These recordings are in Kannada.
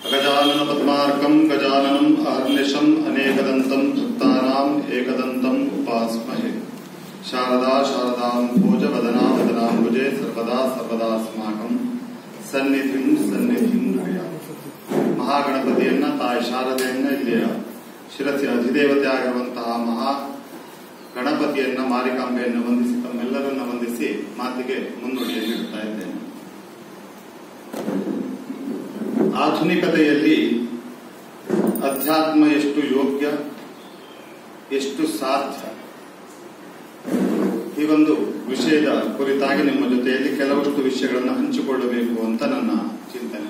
ಅಗಜಾನನ ಪದ್ಮಾರ್ಕಂ ಗಜಾನನಂ ಅಹರ್ನಿಶಂ ಅನೇಕದಂತಂ ಭಕ್ತಾನಾಂ ಏಕದಂತಂ ಉಪಾಸ್ಮಹೆ ಶಾರದಾ ಶಾರದಾಂ ಭೋಜ ವದನಾ ವದನಾಂಬುಜೆ ಸರ್ವದಾ ಸರ್ವದಾಸ್ಮಾಕಂ ಸನ್ನಿಧಿಂ ಸನ್ನಿಧಿಂ ಹೃದಯಾಮಿ. ಮಹಾಗಣಪತಿಯನ್ನ ತಾಯಿ ಶಾರದೆಯನ್ನ ಇಲ್ಲಿಯ ಶಿರಸಿ ಅಧಿದೇವತೆ ಆಗಿರುವಂತಹ ಮಹಾ ಗಣಪತಿಯನ್ನ ಮಾರಿಕಾಂಬೆಯನ್ನು ವಂದಿಸಿ ತಮ್ಮೆಲ್ಲರನ್ನ ವಂದಿಸಿ ಮಾತಿಗೆ ಮುನ್ನುಡಿಯನ್ನು ಇಡ್ತಾ ಇದ್ದೇನೆ ಆಧುನಿಕತೆಯಲ್ಲಿ ಅಧ್ಯಾತ್ಮ ಎಷ್ಟು ಯೋಗ್ಯ ಎಷ್ಟು ಸಾಧ್ಯ ಈ ಒಂದು ವಿಷಯದ ಕುರಿತಾಗಿ ನಿಮ್ಮ ಜೊತೆಯಲ್ಲಿ ಕೆಲವಷ್ಟು ವಿಷಯಗಳನ್ನು ಹಂಚಿಕೊಳ್ಳಬೇಕು ಅಂತ ನನ್ನ ಚಿಂತನೆ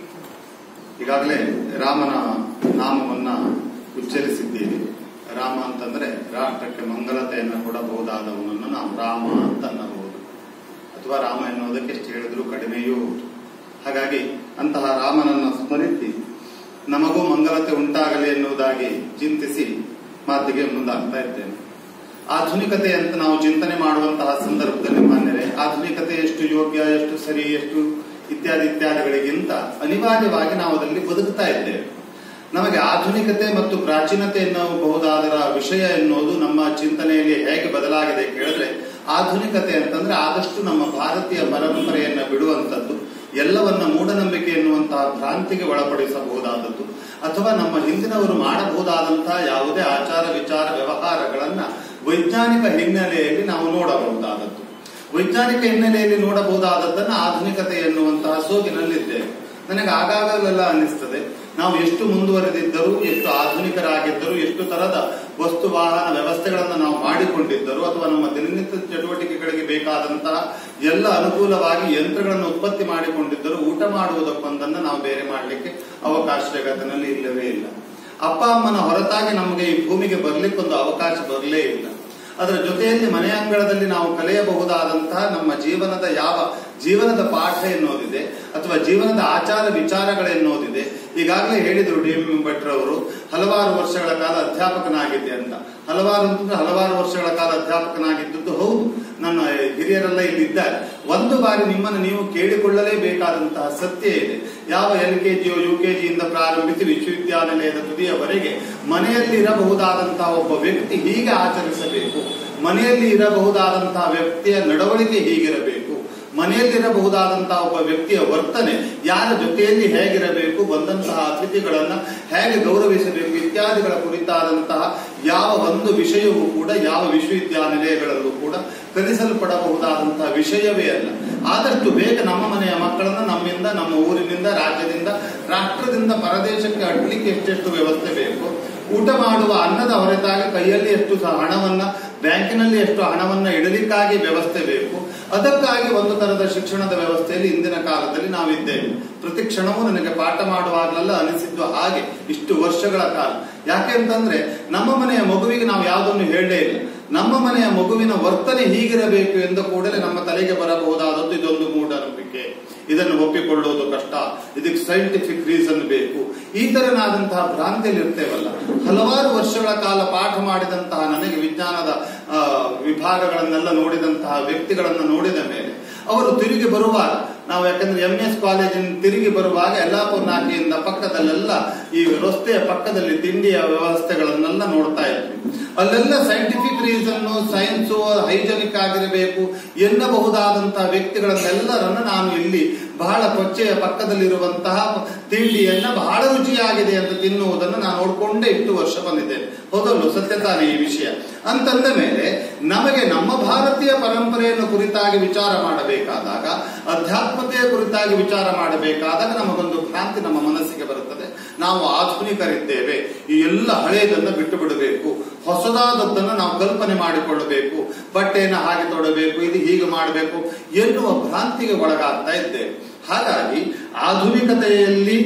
ಈಗಾಗಲೇ ರಾಮನ ನಾಮವನ್ನ ಉಚ್ಚರಿಸಿದ್ದೀರಿ ರಾಮ ಅಂತಂದ್ರೆ ರಾಷ್ಟ್ರಕ್ಕೆ ಮಂಗಲತೆಯನ್ನು ಕೊಡಬಹುದಾದವನನ್ನು ನಾವು ರಾಮ ಅಂತ ಅನ್ನಬಹುದು ಅಥವಾ ರಾಮ ಎನ್ನುವುದಕ್ಕೆ ಎಷ್ಟು ಹೇಳಿದ್ರು ಕಡಿಮೆಯೂ ಹೌದು. ಹಾಗಾಗಿ ಅಂತಹ ರಾಮನನ್ನು ಸ್ಮರಿಸಿ ನಮಗೂ ಮಂಗಲತೆ ಉಂಟಾಗಲಿ ಎನ್ನುವುದಾಗಿ ಚಿಂತಿಸಿ ಮಾತಿಗೆ ಮುಂದಾಗ್ತಾ ಇದ್ದೇನೆ ಆಧುನಿಕತೆ ಅಂತ ನಾವು ಚಿಂತನೆ ಮಾಡುವಂತಹ ಸಂದರ್ಭದಲ್ಲಿ ಮಾನ್ಯರೇ ಆಧುನಿಕತೆ ಎಷ್ಟು ಯೋಗ್ಯ ಎಷ್ಟು ಸರಿ ಎಷ್ಟು ಇತ್ಯಾದಿ ಇತ್ಯಾದಿಗಳಿಗಿಂತ ಅನಿವಾರ್ಯವಾಗಿ ನಾವು ಅದರಲ್ಲಿ ಬದುಕ್ತಾ ಇದ್ದೇವೆ ನಮಗೆ ಆಧುನಿಕತೆ ಮತ್ತು ಪ್ರಾಚೀನತೆ ಎನ್ನಬಹುದಾದರ ವಿಷಯ ಎನ್ನುವುದು ನಮ್ಮ ಚಿಂತನೆಯಲ್ಲಿ ಹೇಗೆ ಬದಲಾಗಿದೆ ಕೇಳಿದ್ರೆ ಆಧುನಿಕತೆ ಅಂತಂದ್ರೆ ಆದಷ್ಟು ನಮ್ಮ ಭಾರತೀಯ ಪರಂಪರೆಯನ್ನ ಬಿಡುವಂತದ್ದು ಎಲ್ಲವನ್ನ ಮೂಢನಂಬಿಕೆ ಎನ್ನುವಂತಹ ಭ್ರಾಂತಿಗೆ ಒಳಪಡಿಸಬಹುದಾದದ್ದು ಅಥವಾ ನಮ್ಮ ಹಿಂದಿನವರು ಮಾಡಬಹುದಾದಂತಹ ಯಾವುದೇ ಆಚಾರ ವಿಚಾರ ವ್ಯವಹಾರಗಳನ್ನ ವೈಜ್ಞಾನಿಕ ಹಿನ್ನೆಲೆಯಲ್ಲಿ ನಾವು ನೋಡಬಹುದಾದದ್ದು ವೈಜ್ಞಾನಿಕ ಹಿನ್ನೆಲೆಯಲ್ಲಿ ನೋಡಬಹುದಾದದ್ದನ್ನ ಆಧುನಿಕತೆ ಎನ್ನುವಂತಹ ಸೋಗಿನಲ್ಲಿದ್ದೇವೆ ನನಗೆ ಆಗಾಗಲೆಲ್ಲ ಅನ್ನಿಸ್ತದೆ ನಾವು ಎಷ್ಟು ಮುಂದುವರೆದಿದ್ದರೂ ಎಷ್ಟು ಆಧುನಿಕರಾಗಿದ್ದರೂ ಎಷ್ಟು ತರದ ವಸ್ತು ವಾಹನ ವ್ಯವಸ್ಥೆಗಳನ್ನು ನಾವು ಮಾಡಿಕೊಂಡಿದ್ದರು ಅಥವಾ ನಮ್ಮ ದಿನನಿತ್ಯ ಚಟುವಟಿಕೆಗಳಿಗೆ ಬೇಕಾದಂತಹ ಎಲ್ಲ ಅನುಕೂಲವಾಗಿ ಯಂತ್ರಗಳನ್ನು ಉತ್ಪತ್ತಿ ಮಾಡಿಕೊಂಡಿದ್ದರೂ ಊಟ ಮಾಡುವುದಕ್ಕೊಂದನ್ನು ನಾವು ಬೇರೆ ಮಾಡಲಿಕ್ಕೆ ಅವಕಾಶ ಜಗತ್ತಿನಲ್ಲಿ ಇಲ್ಲವೇ ಇಲ್ಲ ಅಪ್ಪ ಅಮ್ಮನ ಹೊರತಾಗಿ ನಮಗೆ ಈ ಭೂಮಿಗೆ ಬರ್ಲಿಕ್ಕೊಂದು ಅವಕಾಶ ಬರಲೇ ಇಲ್ಲ ಅದರ ಜೊತೆಯಲ್ಲಿ ಮನೆ ಅಂಗಳದಲ್ಲಿ ನಾವು ಕಲಿಯಬಹುದಾದಂತಹ ನಮ್ಮ ಜೀವನದ ಯಾವ ಜೀವನದ ಪಾಠ ಎನ್ನುವುದಿದೆ ಅಥವಾ ಜೀವನದ ಆಚಾರ ವಿಚಾರಗಳೆನ್ನುವುದಿದೆ ಈಗಾಗಲೇ ಹೇಳಿದರು ಡಿ ಎಂ ಭಟ್ರವರು ಹಲವಾರು ವರ್ಷಗಳ ಕಾಲ ಅಧ್ಯಾಪಕನಾಗಿದ್ದೆ ಅಂತ ಹಲವಾರು ಅಂತಂದ್ರೆ ಹಲವಾರು ವರ್ಷಗಳ ಕಾಲ ಅಧ್ಯಾಪಕನಾಗಿದ್ದದ್ದು ಹೌದು ನನ್ನ ಹಿರಿಯರೆಲ್ಲ ಇಲ್ಲಿದ್ದಾರೆ ಒಂದು ಬಾರಿ ನಿಮ್ಮನ್ನು ನೀವು ಕೇಳಿಕೊಳ್ಳಲೇಬೇಕಾದಂತಹ ಸತ್ಯ ಇದೆ ಯಾವ L K G U K ಜಿಯಿಂದ ಪ್ರಾರಂಭಿಸಿ ವಿಶ್ವವಿದ್ಯಾನಿಲಯದ ತುದಿಯವರೆಗೆ ಮನೆಯಲ್ಲಿ ಇರಬಹುದಾದಂತಹ ಒಬ್ಬ ವ್ಯಕ್ತಿ ಹೀಗೆ ಆಚರಿಸಬೇಕು ಮನೆಯಲ್ಲಿ ಇರಬಹುದಾದಂತಹ ವ್ಯಕ್ತಿಯ ನಡವಳಿಕೆ ಹೀಗಿರಬೇಕು ಮನೆಯಲ್ಲಿರಬಹುದಾದಂತಹ ಒಬ್ಬ ವ್ಯಕ್ತಿಯ ವರ್ತನೆ ಯಾರ ಜೊತೆಯಲ್ಲಿ ಹೇಗಿರಬೇಕು ಬಂದಂತಹ ಅತಿಥಿಗಳನ್ನ ಹೇಗೆ ಗೌರವಿಸಬೇಕು ಇತ್ಯಾದಿಗಳ ಕುರಿತಾದಂತಹ ಯಾವ ಒಂದು ವಿಷಯವೂ ಕೂಡ ಯಾವ ವಿಶ್ವವಿದ್ಯಾನಿಲಯಗಳಲ್ಲೂ ಕೂಡ ಕಲಿಸಲ್ಪಡಬಹುದಾದಂತಹ ವಿಷಯವೇ ಅಲ್ಲ ಆದಷ್ಟು ಬೇಗ ನಮ್ಮ ಮನೆಯ ಮಕ್ಕಳನ್ನ ನಮ್ಮಿಂದ ನಮ್ಮ ಊರಿನಿಂದ ರಾಜ್ಯದಿಂದ ರಾಷ್ಟ್ರದಿಂದ ಪರದೇಶಕ್ಕೆ ಅಡ್ಲಿಕ್ಕೆ ಎಷ್ಟೆಷ್ಟು ವ್ಯವಸ್ಥೆ ಬೇಕು ಊಟ ಮಾಡುವ ಅನ್ನದ ಹೊರತಾಗಿ ಕೈಯಲ್ಲಿ ಎಷ್ಟು ಸಹ ಹಣವನ್ನ ಬ್ಯಾಂಕಿನಲ್ಲಿ ಎಷ್ಟು ಹಣವನ್ನ ಇಡಲಿಕ್ಕಾಗಿ ವ್ಯವಸ್ಥೆ ಬೇಕು ಅದಕ್ಕಾಗಿ ಒಂದು ತರದ ಶಿಕ್ಷಣದ ವ್ಯವಸ್ಥೆಯಲ್ಲಿ ಇಂದಿನ ಕಾಲದಲ್ಲಿ ನಾವಿದ್ದೇವೆ ಪ್ರತಿ ಕ್ಷಣವೂ ನನಗೆ ಪಾಠ ಮಾಡುವಾಗಲೆಲ್ಲ ಅನಿಸಿದ್ದು ಹಾಗೆ ಇಷ್ಟು ವರ್ಷಗಳ ಕಾಲ ಯಾಕೆ ಅಂತಂದ್ರೆ ನಮ್ಮ ಮನೆಯ ಮಗುವಿಗೆ ನಾವು ಯಾವುದನ್ನು ಹೇಳಲೇ ಇಲ್ಲ ನಮ್ಮ ಮನೆಯ ಮಗುವಿನ ವರ್ತನೆ ಹೀಗಿರಬೇಕು ಎಂದ ಕೂಡಲೇ ನಮ್ಮ ತಲೆಗೆ ಬರಬಹುದಾದದ್ದು ಇದೊಂದು ಮೂಢನಂಬಿಕೆ ಇದನ್ನು ಒಪ್ಪಿಕೊಳ್ಳುವುದು ಕಷ್ಟ ಇದಕ್ಕೆ ಸೈಂಟಿಫಿಕ್ ರೀಸನ್ ಬೇಕು ಈ ತರನಾದಂತಹ ಭ್ರಾಂತಿಯಲ್ಲಿ ಇರ್ತೇವಲ್ಲ ಹಲವಾರು ವರ್ಷಗಳ ಕಾಲ ಪಾಠ ಮಾಡಿದಂತಹ ನನಗೆ ವಿಜ್ಞಾನದ ಆ, ವಿಭಾಗಗಳನ್ನೆಲ್ಲ ನೋಡಿದಂತಹ ವ್ಯಕ್ತಿಗಳನ್ನ ನೋಡಿದ ಮೇಲೆ ಅವರು ತಿರುಗಿ ಬರುವಾಗ ನಾವು ಯಾಕಂದ್ರೆ ಎಂ ಎಸ್ ಕಾಲೇಜಿನ ತಿರುಗಿ ಬರುವಾಗ ಯಲ್ಲಾಪುರ ನಾಕೆಯಿಂದ ಪಕ್ಕದಲ್ಲೆಲ್ಲ ಈ ರಸ್ತೆಯ ಪಕ್ಕದಲ್ಲಿ ತಿಂಡಿಯ ವ್ಯವಸ್ಥೆಗಳನ್ನೆಲ್ಲ ನೋಡ್ತಾ ಇದ್ವಿ ಅಲ್ಲೆಲ್ಲ ಸೈಂಟಿಫಿಕ್ ರೀಸನ್ ಸೈನ್ಸ್ ಹೈಜನಿಕ್ ಆಗಿರಬೇಕು ಎನ್ನಬಹುದಾದಂತಹ ವ್ಯಕ್ತಿಗಳನ್ನೆಲ್ಲರನ್ನ ನಾನು ಇಲ್ಲಿ ಬಹಳ ಕೊಚ್ಚೆಯ ಪಕ್ಕದಲ್ಲಿರುವಂತಹ ತಿಂಡಿಯನ್ನ ಬಹಳ ರುಚಿಯಾಗಿದೆ ಅಂತ ತಿನ್ನುವುದನ್ನು ನಾನು ನೋಡ್ಕೊಂಡೇ ಇಷ್ಟು ವರ್ಷ ಬಂದಿದ್ದೇನೆ ಹೌದಲ್ಲು ಸತ್ಯ ತಾನೇ ಈ ವಿಷಯ ಅಂತಂದ ಮೇಲೆ ನಮಗೆ ನಮ್ಮ ಭಾರತೀಯ ಪರಂಪರೆಯನ್ನು ಕುರಿತಾಗಿ ವಿಚಾರ ಮಾಡಬೇಕಾದಾಗ ಅಧ್ಯಾತ್ಮತೆಯ ಕುರಿತಾಗಿ ವಿಚಾರ ಮಾಡಬೇಕಾದಾಗ ನಮಗೊಂದು ಭ್ರಾಂತಿ ನಮ್ಮ ಮನಸ್ಸಿಗೆ ಬರುತ್ತದೆ ನಾವು ಆಧುನಿಕರಿದ್ದೇವೆ ಈ ಎಲ್ಲ ಹಳೆಯದನ್ನ ಬಿಟ್ಟು ಬಿಡಬೇಕು ಹೊಸದಾದದ್ದನ್ನು ನಾವು ಕಲ್ಪನೆ ಮಾಡಿಕೊಳ್ಳಬೇಕು ಬಟ್ಟೆಯನ್ನು ಹಾಗೆ ತೊಡಬೇಕು ಇದು ಹೀಗೆ ಮಾಡಬೇಕು ಎನ್ನುವ ಭ್ರಾಂತಿಗೆ ಒಳಗಾಗ್ತಾ ಇದ್ದೇವೆ ಹಾಗಾಗಿ ಆಧುನಿಕತೆಯಲ್ಲಿ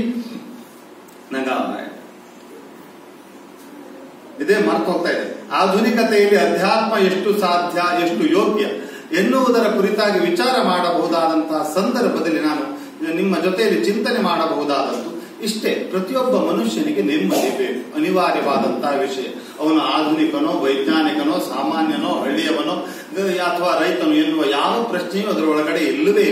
ನಂಗ ಇದೇ ಮರ್ತು ಹೋಗ್ತಾ ಇದೆ ಆಧುನಿಕತೆಯಲ್ಲಿ ಅಧ್ಯಾತ್ಮ ಎಷ್ಟು ಸಾಧ್ಯ ಎಷ್ಟು ಯೋಗ್ಯ ಎನ್ನುವುದರ ಕುರಿತಾಗಿ ವಿಚಾರ ಮಾಡಬಹುದಾದಂತಹ ಸಂದರ್ಭದಲ್ಲಿ ನಾನು ನಿಮ್ಮ ಜೊತೆಯಲ್ಲಿ ಚಿಂತನೆ ಮಾಡಬಹುದಾದದ್ದು ಇಷ್ಟೇ ಪ್ರತಿಯೊಬ್ಬ ಮನುಷ್ಯನಿಗೆ ನೆಮ್ಮದಿ ಬೇಕು ಅನಿವಾರ್ಯವಾದಂತಹ ವಿಷಯ ಅವನು ಆಧುನಿಕನೋ ವೈಜ್ಞಾನಿಕನೋ ಸಾಮಾನ್ಯನೋ ಹಳ್ಳಿಯವನೋ ಅಥವಾ ರೈತನು ಎನ್ನುವ ಯಾವ ಪ್ರಶ್ನೆಯೂ ಅದರೊಳಗಡೆ ಇಲ್ಲವೇ ಇಲ್ಲ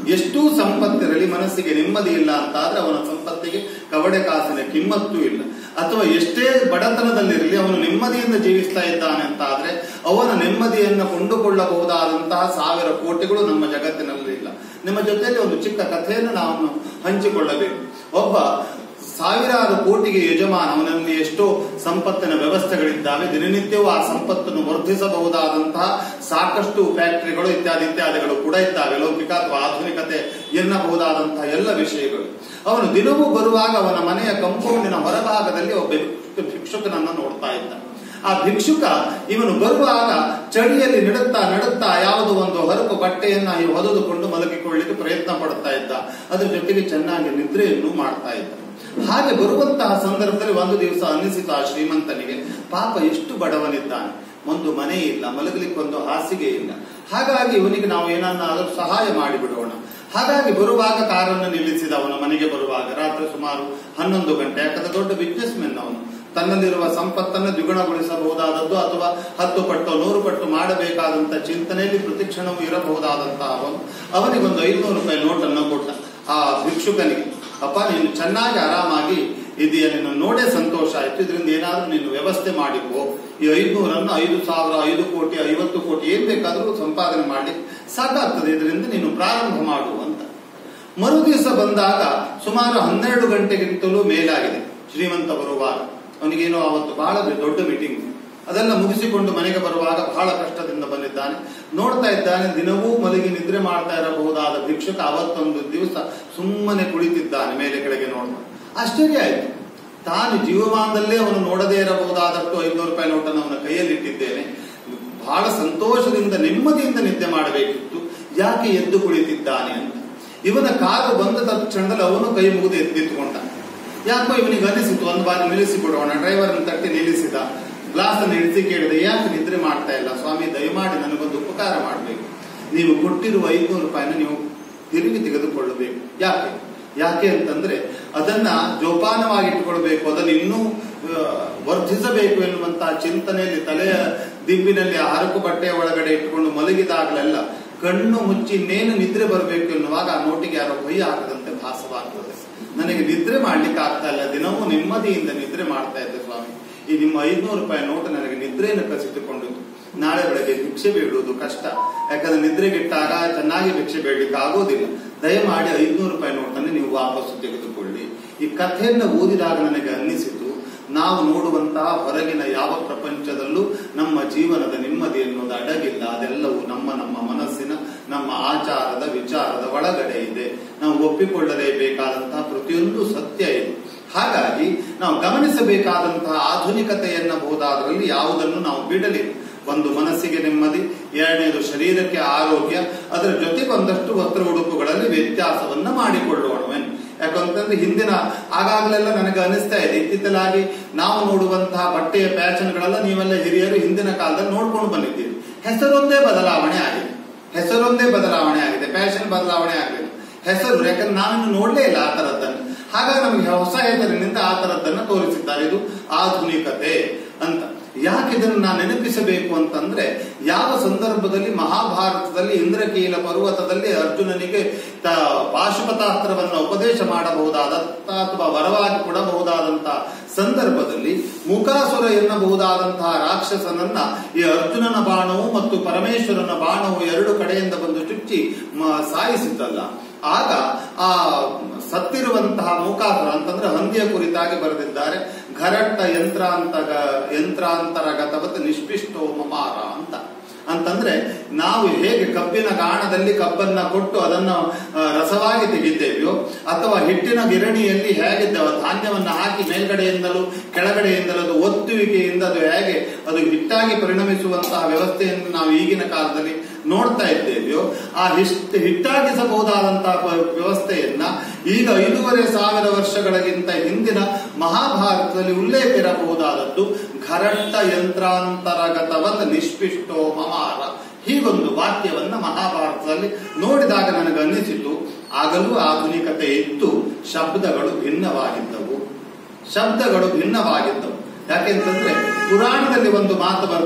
ಎಷ್ಟೂ ಸಂಪತ್ತಿರಲಿ ಮನಸ್ಸಿಗೆ ನೆಮ್ಮದಿ ಇಲ್ಲ ಅಂತ ಆದ್ರೆ ಅವನ ಸಂಪತ್ತಿಗೆ ಕವಡೆ ಕಾಸಿನ ಕಿಮ್ಮತ್ತೂ ಇಲ್ಲ ಅಥವಾ ಎಷ್ಟೇ ಬಡತನದಲ್ಲಿರಲಿ ಅವನು ನೆಮ್ಮದಿಯಿಂದ ಜೀವಿಸ್ತಾ ಇದ್ದಾನೆ ಅಂತ ಆದ್ರೆ ಅವನ ನೆಮ್ಮದಿಯನ್ನು ಕೊಂಡುಕೊಳ್ಳಬಹುದಾದಂತಹ ಸಾವಿರ ಕೋಟಿಗಳು ನಮ್ಮ ಜಗತ್ತಿನಲ್ಲಿ ಇಲ್ಲ ನಿಮ್ಮ ಜೊತೆಯಲ್ಲಿ ಒಂದು ಚಿಕ್ಕ ಕಥೆಯನ್ನು ನಾವು ಹಂಚಿಕೊಳ್ಳಬೇಕು ಒಬ್ಬ ಸಾವಿರಾರು ಕೋಟಿಗೆ ಯಜಮಾನ ಅವನಲ್ಲಿ ಎಷ್ಟೋ ಸಂಪತ್ತಿನ ವ್ಯವಸ್ಥೆಗಳಿದ್ದಾವೆ ದಿನನಿತ್ಯವೂ ಆ ಸಂಪತ್ತನ್ನು ವರ್ಧಿಸಬಹುದಾದಂತಹ ಸಾಕಷ್ಟು ಫ್ಯಾಕ್ಟರಿಗಳು ಇತ್ಯಾದಿ ಇತ್ಯಾದಿಗಳು ಕೂಡ ಇದ್ದಾವೆ ಲೌಕಿಕ ಅಥವಾ ಆಧುನಿಕತೆ ಎನ್ನಬಹುದಾದಂತಹ ಎಲ್ಲ ವಿಷಯಗಳು ಅವನು ದಿನವೂ ಬರುವಾಗ ಅವನ ಮನೆಯ ಕಂಪೌಂಡಿನ ಹೊರಭಾಗದಲ್ಲಿ ಒಬ್ಬ ಭಿಕ್ಷುಕನನ್ನ ನೋಡ್ತಾ ಇದ್ದ ಆ ಭಿಕ್ಷುಕ ಇವನು ಬರುವಾಗ ಚಳಿಯಲ್ಲಿ ನಡುತ್ತಾ ನಡುತ್ತಾ ಯಾವುದೋ ಒಂದು ಹರಕು ಬಟ್ಟೆಯನ್ನ ಹೊದದುಕೊಂಡು ಮಲಗಿಕೊಳ್ಳಿಕ್ಕೆ ಪ್ರಯತ್ನ ಪಡುತ್ತಾ ಇದ್ದ ಅದ್ರ ಜೊತೆಗೆ ಚೆನ್ನಾಗಿ ನಿದ್ರೆಯನ್ನು ಮಾಡ್ತಾ ಇದ್ದ ಹಾಗೆ ಬರುವಂತಹ ಸಂದರ್ಭದಲ್ಲಿ ಒಂದು ದಿವಸ ಅನ್ನಿಸಿತು ಆ ಶ್ರೀಮಂತನಿಗೆ ಪಾಪ ಎಷ್ಟು ಬಡವನಿದ್ದಾನೆ ಒಂದು ಮನೆ ಇಲ್ಲ ಮಲಗಲಿಕ್ಕೆ ಒಂದು ಹಾಸಿಗೆ ಇಲ್ಲ ಹಾಗಾಗಿ ಇವನಿಗೆ ನಾವು ಏನನ್ನಾದರೂ ಸಹಾಯ ಮಾಡಿಬಿಡೋಣ ಹಾಗಾಗಿ ಬರುವಾಗ ಕಾರನ್ನು ನಿಲ್ಲಿಸಿದ ಅವನ ಮನೆಗೆ ಬರುವಾಗ ರಾತ್ರಿ ಸುಮಾರು ಹನ್ನೊಂದು ಗಂಟೆ ಯಾಕಂದ್ರೆ ದೊಡ್ಡ ಬಿಸ್ನೆಸ್ ಮೆನ್ ಅವನು ತನ್ನಲ್ಲಿರುವ ಸಂಪತ್ತನ್ನು ದ್ವಿಗುಣಗೊಳಿಸಬಹುದಾದದ್ದು ಅಥವಾ ಹತ್ತು ಪಟ್ಟು ನೂರು ಪಟ್ಟು ಮಾಡಬೇಕಾದಂತ ಚಿಂತನೆಯಲ್ಲಿ ಪ್ರತಿಕ್ಷಣವೂ ಇರಬಹುದಾದಂತಹ ಅವನು ಅವನಿಗೊಂದು ಐದುನೂರು ರೂಪಾಯಿ ನೋಟನ್ನು ಕೊಟ್ಟ ಆ ಭಿಕ್ಷುಕನಿಗೆ ಅಪ್ಪ ನೀನು ಚೆನ್ನಾಗಿ ಆರಾಮಾಗಿ ಇದೆಯಾ ನಿನ್ನ ನೋಡೇ ಸಂತೋಷ ಆಯ್ತು ಇದರಿಂದ ಏನಾದ್ರೂ ನೀನು ವ್ಯವಸ್ಥೆ ಮಾಡಿಕೋ ಈ ಐದುನೂರನ್ನು ಐದು ಸಾವಿರ ಐದು ಕೋಟಿ ಐವತ್ತು ಕೋಟಿ ಏನ್ ಬೇಕಾದ್ರೂ ಸಂಪಾದನೆ ಮಾಡಿ ಸಾಕಾಗ್ತದೆ ಇದರಿಂದ ನೀನು ಪ್ರಾರಂಭ ಮಾಡು ಅಂತ ಮರು ದಿವಸ ಬಂದಾಗ ಸುಮಾರು ಹನ್ನೆರಡು ಗಂಟೆಗಿಂತಲೂ ಮೇಲಾಗಿದೆ ಶ್ರೀಮಂತ ಬರುವಾಗ ಅವನಿಗೇನೋ ಅವತ್ತು ಬಹಳ ದೊಡ್ಡ ಮೀಟಿಂಗ್ ಅದೆಲ್ಲ ಮುಗಿಸಿಕೊಂಡು ಮನೆಗೆ ಬರುವಾಗ ಬಹಳ ಕಷ್ಟದಿಂದ ಬಂದಿದ್ದಾನೆ ನೋಡ್ತಾ ಇದ್ದಾನೆ ದಿನವೂ ಮಲಗಿ ನಿದ್ರೆ ಮಾಡ್ತಾ ಇರಬಹುದಾದ ಭಿಕ್ಷುಕ ಅವತ್ತೊಂದು ದಿವಸ ಸುಮ್ಮನೆ ಕುಳಿತಿದ್ದಾನೆ ಮೇಲೆ ಕೆಳಗೆ ನೋಡ್ತಾ ಆಶ್ಚರ್ಯ ಆಯ್ತು ತಾನು ಜೀವಮಾನದಲ್ಲೇ ಅವನು ನೋಡದೇ ಇರಬಹುದಾದಷ್ಟು ಐನೂರು ರೂಪಾಯಿ ನೋಟನ್ನು ಅವನ ಕೈಯಲ್ಲಿ ಇಟ್ಟಿದ್ದೇನೆ ಬಹಳ ಸಂತೋಷದಿಂದ ನೆಮ್ಮದಿಯಿಂದ ನಿದ್ದೆ ಮಾಡಬೇಕಿತ್ತು ಯಾಕೆ ಎದ್ದು ಕುಳಿತಿದ್ದಾನೆ ಅಂತ ಇವನ ಕಾರು ಬಂದ ತಕ್ಷಣದಲ್ಲಿ ಅವನು ಕೈ ಮುಗಿದು ಎದ್ದು ನಿಂತ್ಕೊಂಡ ಯಾಕೋ ಇವನಿಗೆ ಅನಿಸಿತು ಒಂದು ಬಾರಿ ನಿಲ್ಲಿಸಿ ಕೊಡೋಣ ಡ್ರೈವರ್ ತಟ್ಟಿ ನಿಲ್ಲಿಸಿದ ಗ್ಲಾಸ್ ಅನ್ನು ಇಳಿಸಿ ಕೇಳಿದೆ ಯಾಕೆ ನಿದ್ರೆ ಮಾಡ್ತಾ ಇಲ್ಲ ಸ್ವಾಮಿ ದಯಮಾಡಿ ನನಗೊಂದು ಉಪಕಾರ ಮಾಡಬೇಕು ನೀವು ಕೊಟ್ಟಿರುವ ಐನೂರು ರೂಪಾಯಿನ ನೀವು ತಿರುಗಿ ತೆಗೆದುಕೊಳ್ಳಬೇಕು ಯಾಕೆ ಯಾಕೆ ಅಂತಂದ್ರೆ ಅದನ್ನ ಜೋಪಾನವಾಗಿ ಇಟ್ಟುಕೊಳ್ಬೇಕು ಅದನ್ನು ಇನ್ನೂ ಆ, ವರ್ಧಿಸಬೇಕು ಎನ್ನುವಂತಹ ಚಿಂತನೆಯಲ್ಲಿ ತಲೆಯ ದಿಂಬಿನಲ್ಲಿ ಆ ಹರಕು ಬಟ್ಟೆಯ ಒಳಗಡೆ ಇಟ್ಟುಕೊಂಡು ಮಲಗಿದಾಗಲೆಲ್ಲ ಕಣ್ಣು ಮುಚ್ಚಿ ಇನ್ನೇನು ನಿದ್ರೆ ಬರಬೇಕು ಎನ್ನುವಾಗ ಆ ನೋಟಿಗೆ ಯಾರೋ ಕೈ ಹಾಕದಂತೆ ಭಾಸವಾಗ್ತದೆ ನನಗೆ ನಿದ್ರೆ ಮಾಡ್ಲಿಕ್ಕೆ ಆಗ್ತಾ ಇಲ್ಲ ದಿನವೂ ನೆಮ್ಮದಿಯಿಂದ ನಿದ್ರೆ ಮಾಡ್ತಾ ಇದ್ದೆ ಸ್ವಾಮಿ ಈ ನಿಮ್ಮ ಐದ್ನೂರು ರೂಪಾಯಿ ನೋಟು ನನಗೆ ನಿದ್ರೆಯನ್ನು ಕಸಿದುಕೊಂಡಿತು ನಾಳೆ ಬೆಳಗ್ಗೆ ಭಿಕ್ಷೆ ಬೇಡುವುದು ಕಷ್ಟ ಯಾಕಂದ್ರೆ ನಿದ್ರೆಗಿಟ್ಟಾಗ ಚೆನ್ನಾಗಿ ಭಿಕ್ಷೆ ಬೇಡಲಿಕ್ಕೆ ಆಗೋದಿಲ್ಲ ದಯಮಾಡಿ ಐದ್ನೂರು ರೂಪಾಯಿ ನೋಟನ್ನು ನೀವು ವಾಪಸ್ಸು ತೆಗೆದುಕೊಳ್ಳಿ ಈ ಕಥೆಯನ್ನು ಓದಿದಾಗ ನನಗೆ ಅನ್ನಿಸಿತು ನಾವು ನೋಡುವಂತಹ ಹೊರಗಿನ ಯಾವ ಪ್ರಪಂಚದಲ್ಲೂ ನಮ್ಮ ಜೀವನದ ನೆಮ್ಮದಿ ಎನ್ನುವುದು ಅಡಗಿಲ್ಲ ಅದೆಲ್ಲವೂ ನಮ್ಮ ನಮ್ಮ ಮನಸ್ಸಿನ ನಮ್ಮ ಆಚಾರದ ವಿಚಾರದ ಒಳಗಡೆ ಇದೆ ನಾವು ಒಪ್ಪಿಕೊಳ್ಳಲೇಬೇಕಾದಂತಹ ಪ್ರತಿಯೊಂದು ಸತ್ಯ ಇದೆ ಹಾಗಾಗಿ ನಾವು ಗಮನಿಸಬೇಕಾದಂತಹ ಆಧುನಿಕತೆ ಎನ್ನಬಹುದಾದರಲ್ಲಿ ಯಾವುದನ್ನು ನಾವು ಬಿಡಲಿಲ್ಲ ಒಂದು ಮನಸ್ಸಿಗೆ ನೆಮ್ಮದಿ ಎರಡನೇದು ಶರೀರಕ್ಕೆ ಆರೋಗ್ಯ ಅದರ ಜೊತೆಗೆ ಒಂದಷ್ಟು ವಸ್ತ್ರ ಉಡುಪುಗಳಲ್ಲಿ ವ್ಯತ್ಯಾಸವನ್ನ ಮಾಡಿಕೊಳ್ಳೋಣವೆನ್ ಯಾಕಂತಂದ್ರೆ ಹಿಂದಿನ ಆಗಾಗಲೆಲ್ಲ ನನಗೆ ಅನಿಸ್ತಾ ಇದೆ ಇತ್ತಿತ್ತಲಾಗಿ ನಾವು ನೋಡುವಂತಹ ಬಟ್ಟೆಯ ಪ್ಯಾಚನ್ಗಳೆಲ್ಲ ನೀವೆಲ್ಲ ಹಿರಿಯರು ಹಿಂದಿನ ಕಾಲದಲ್ಲಿ ನೋಡ್ಕೊಂಡು ಬಂದಿದ್ದೀರಿ ಹೆಸರೊಂದೇ ಬದಲಾವಣೆ ಆಗಿದೆ ಹೆಸರೊಂದೇ ಬದಲಾವಣೆ ಆಗಿದೆ ಫ್ಯಾಷನ್ ಬದಲಾವಣೆ ಆಗಲಿಲ್ಲ ಹೆಸರು ಯಾಕಂದ್ರೆ ನಾವಿನ್ನು ನೋಡ್ಲೇ ಇಲ್ಲ ಆ ತರದ್ದನ್ನು ಹಾಗಾಗಿ ನಮಗೆ ಹೊಸ ಹೆಸರಿನಿಂದ ಆ ತರದ್ದನ್ನ ತೋರಿಸಿದ್ದಾರೆ ಇದು ಆಧುನಿಕತೆ ಅಂತ ಯಾಕೆ ಇದನ್ನು ನಾನು ನೆನಪಿಸಬೇಕು ಅಂತಂದ್ರೆ ಯಾವ ಸಂದರ್ಭದಲ್ಲಿ ಮಹಾಭಾರತದಲ್ಲಿ ಇಂದ್ರಕೀಲ ಪರ್ವತದಲ್ಲಿ ಅರ್ಜುನನಿಗೆ ತ ಪಾಶುಪತಾಸ್ತ್ರವನ್ನ ಉಪದೇಶ ಮಾಡಬಹುದಾದ ಅಥವಾ ವರವಾಗಿ ಕೊಡಬಹುದಾದಂತಹ ಸಂದರ್ಭದಲ್ಲಿ ಮುಖಾಸುರ ಎನ್ನಬಹುದಾದಂತಹ ರಾಕ್ಷಸನನ್ನ ಈ ಅರ್ಜುನನ ಬಾಣವು ಮತ್ತು ಪರಮೇಶ್ವರನ ಬಾಣವು ಎರಡು ಕಡೆಯಿಂದ ಬಂದು ಚುಚ್ಚಿ ಮ- ಸಾಯಿಸಿದ್ದಲ್ಲ ಆಗ ಆ ಸತ್ತಿರುವಂತಹ ಮುಖಾಸುರ ಅಂತಂದ್ರೆ ಹಂದಿಯ ಕುರಿತಾಗಿ ಬರೆದಿದ್ದಾರೆ ಘರಟ್ಟ ಯಂತ್ರಾಂತಗ ಯಂತ್ರಾಂತರಗತವತ್ ನಿಷ್ಪಿಷ್ಟೋ ಮಮಾರ ಅಂತ ಅಂತಂದ್ರೆ ನಾವು ಹೇಗೆ ಕಬ್ಬಿನ ಗಾಣದಲ್ಲಿ ಕಬ್ಬನ್ನ ಕೊಟ್ಟು ಅದನ್ನ ಆ, ರಸವಾಗಿ ತೆಗಿತೇವೆಯೋ ಅಥವಾ ಹಿಟ್ಟಿನ ಗಿರಣಿಯಲ್ಲಿ ಹೇಗೆ ದ- ಧಾನ್ಯವನ್ನ ಹಾಕಿ ಮೇಲ್ಗಡೆಯಿಂದಲೂ ಕೆಳಗಡೆಯಿಂದಲೂ ಅದು ಒತ್ತುವಿಕೆಯಿಂದ ಅದು ಹೇಗೆ ಅದು ಹಿಟ್ಟಾಗಿ ಪರಿಣಮಿಸುವಂತಹ ವ್ಯವಸ್ಥೆಯನ್ನು ನಾವು ಈಗಿನ ಕಾಲದಲ್ಲಿ ನೋಡ್ತಾ ಇದ್ದೇವೆಯೋ ಆ ಹಿಟ್ ಹಿಟ್ಟಾಗಿಸಬಹುದಾದಂತಹ ಪ- ವ್ಯವಸ್ಥೆಯನ್ನ ಈಗ ಐದೂವರೆ ಸಾವಿರ ವರ್ಷಗಳಿಗಿಂತ ಹಿಂದಿನ ಮಹಾಭಾರತದಲ್ಲಿ ಉಲ್ಲೇಖ ಇರಬಹುದಾದದ್ದು ಘರಟ್ಟ ಯಂತ್ರಾಂತರಗತವತ್ ನಿಷ್ಪಿಷ್ಟೋ ಮಮಾರ ಹೀಗೊಂದು ವಾಕ್ಯವನ್ನ ಮಹಾಭಾರತದಲ್ಲಿ ನೋಡಿದಾಗ ನನಗೆ ಅನ್ನಿಸಿತು ಆಗಲೂ ಆಧುನಿಕತೆ ಇತ್ತು ಶಬ್ದಗಳು ಭಿನ್ನವಾಗಿದ್ದವು ಶಬ್ದಗಳು ಭಿನ್ನವಾಗಿದ್ದವು ಯಾಕೆಂತಂದ್ರೆ ಪುರಾಣದಲ್ಲಿ ಒಂದು ಮಾತು ಬರ್ತದೆ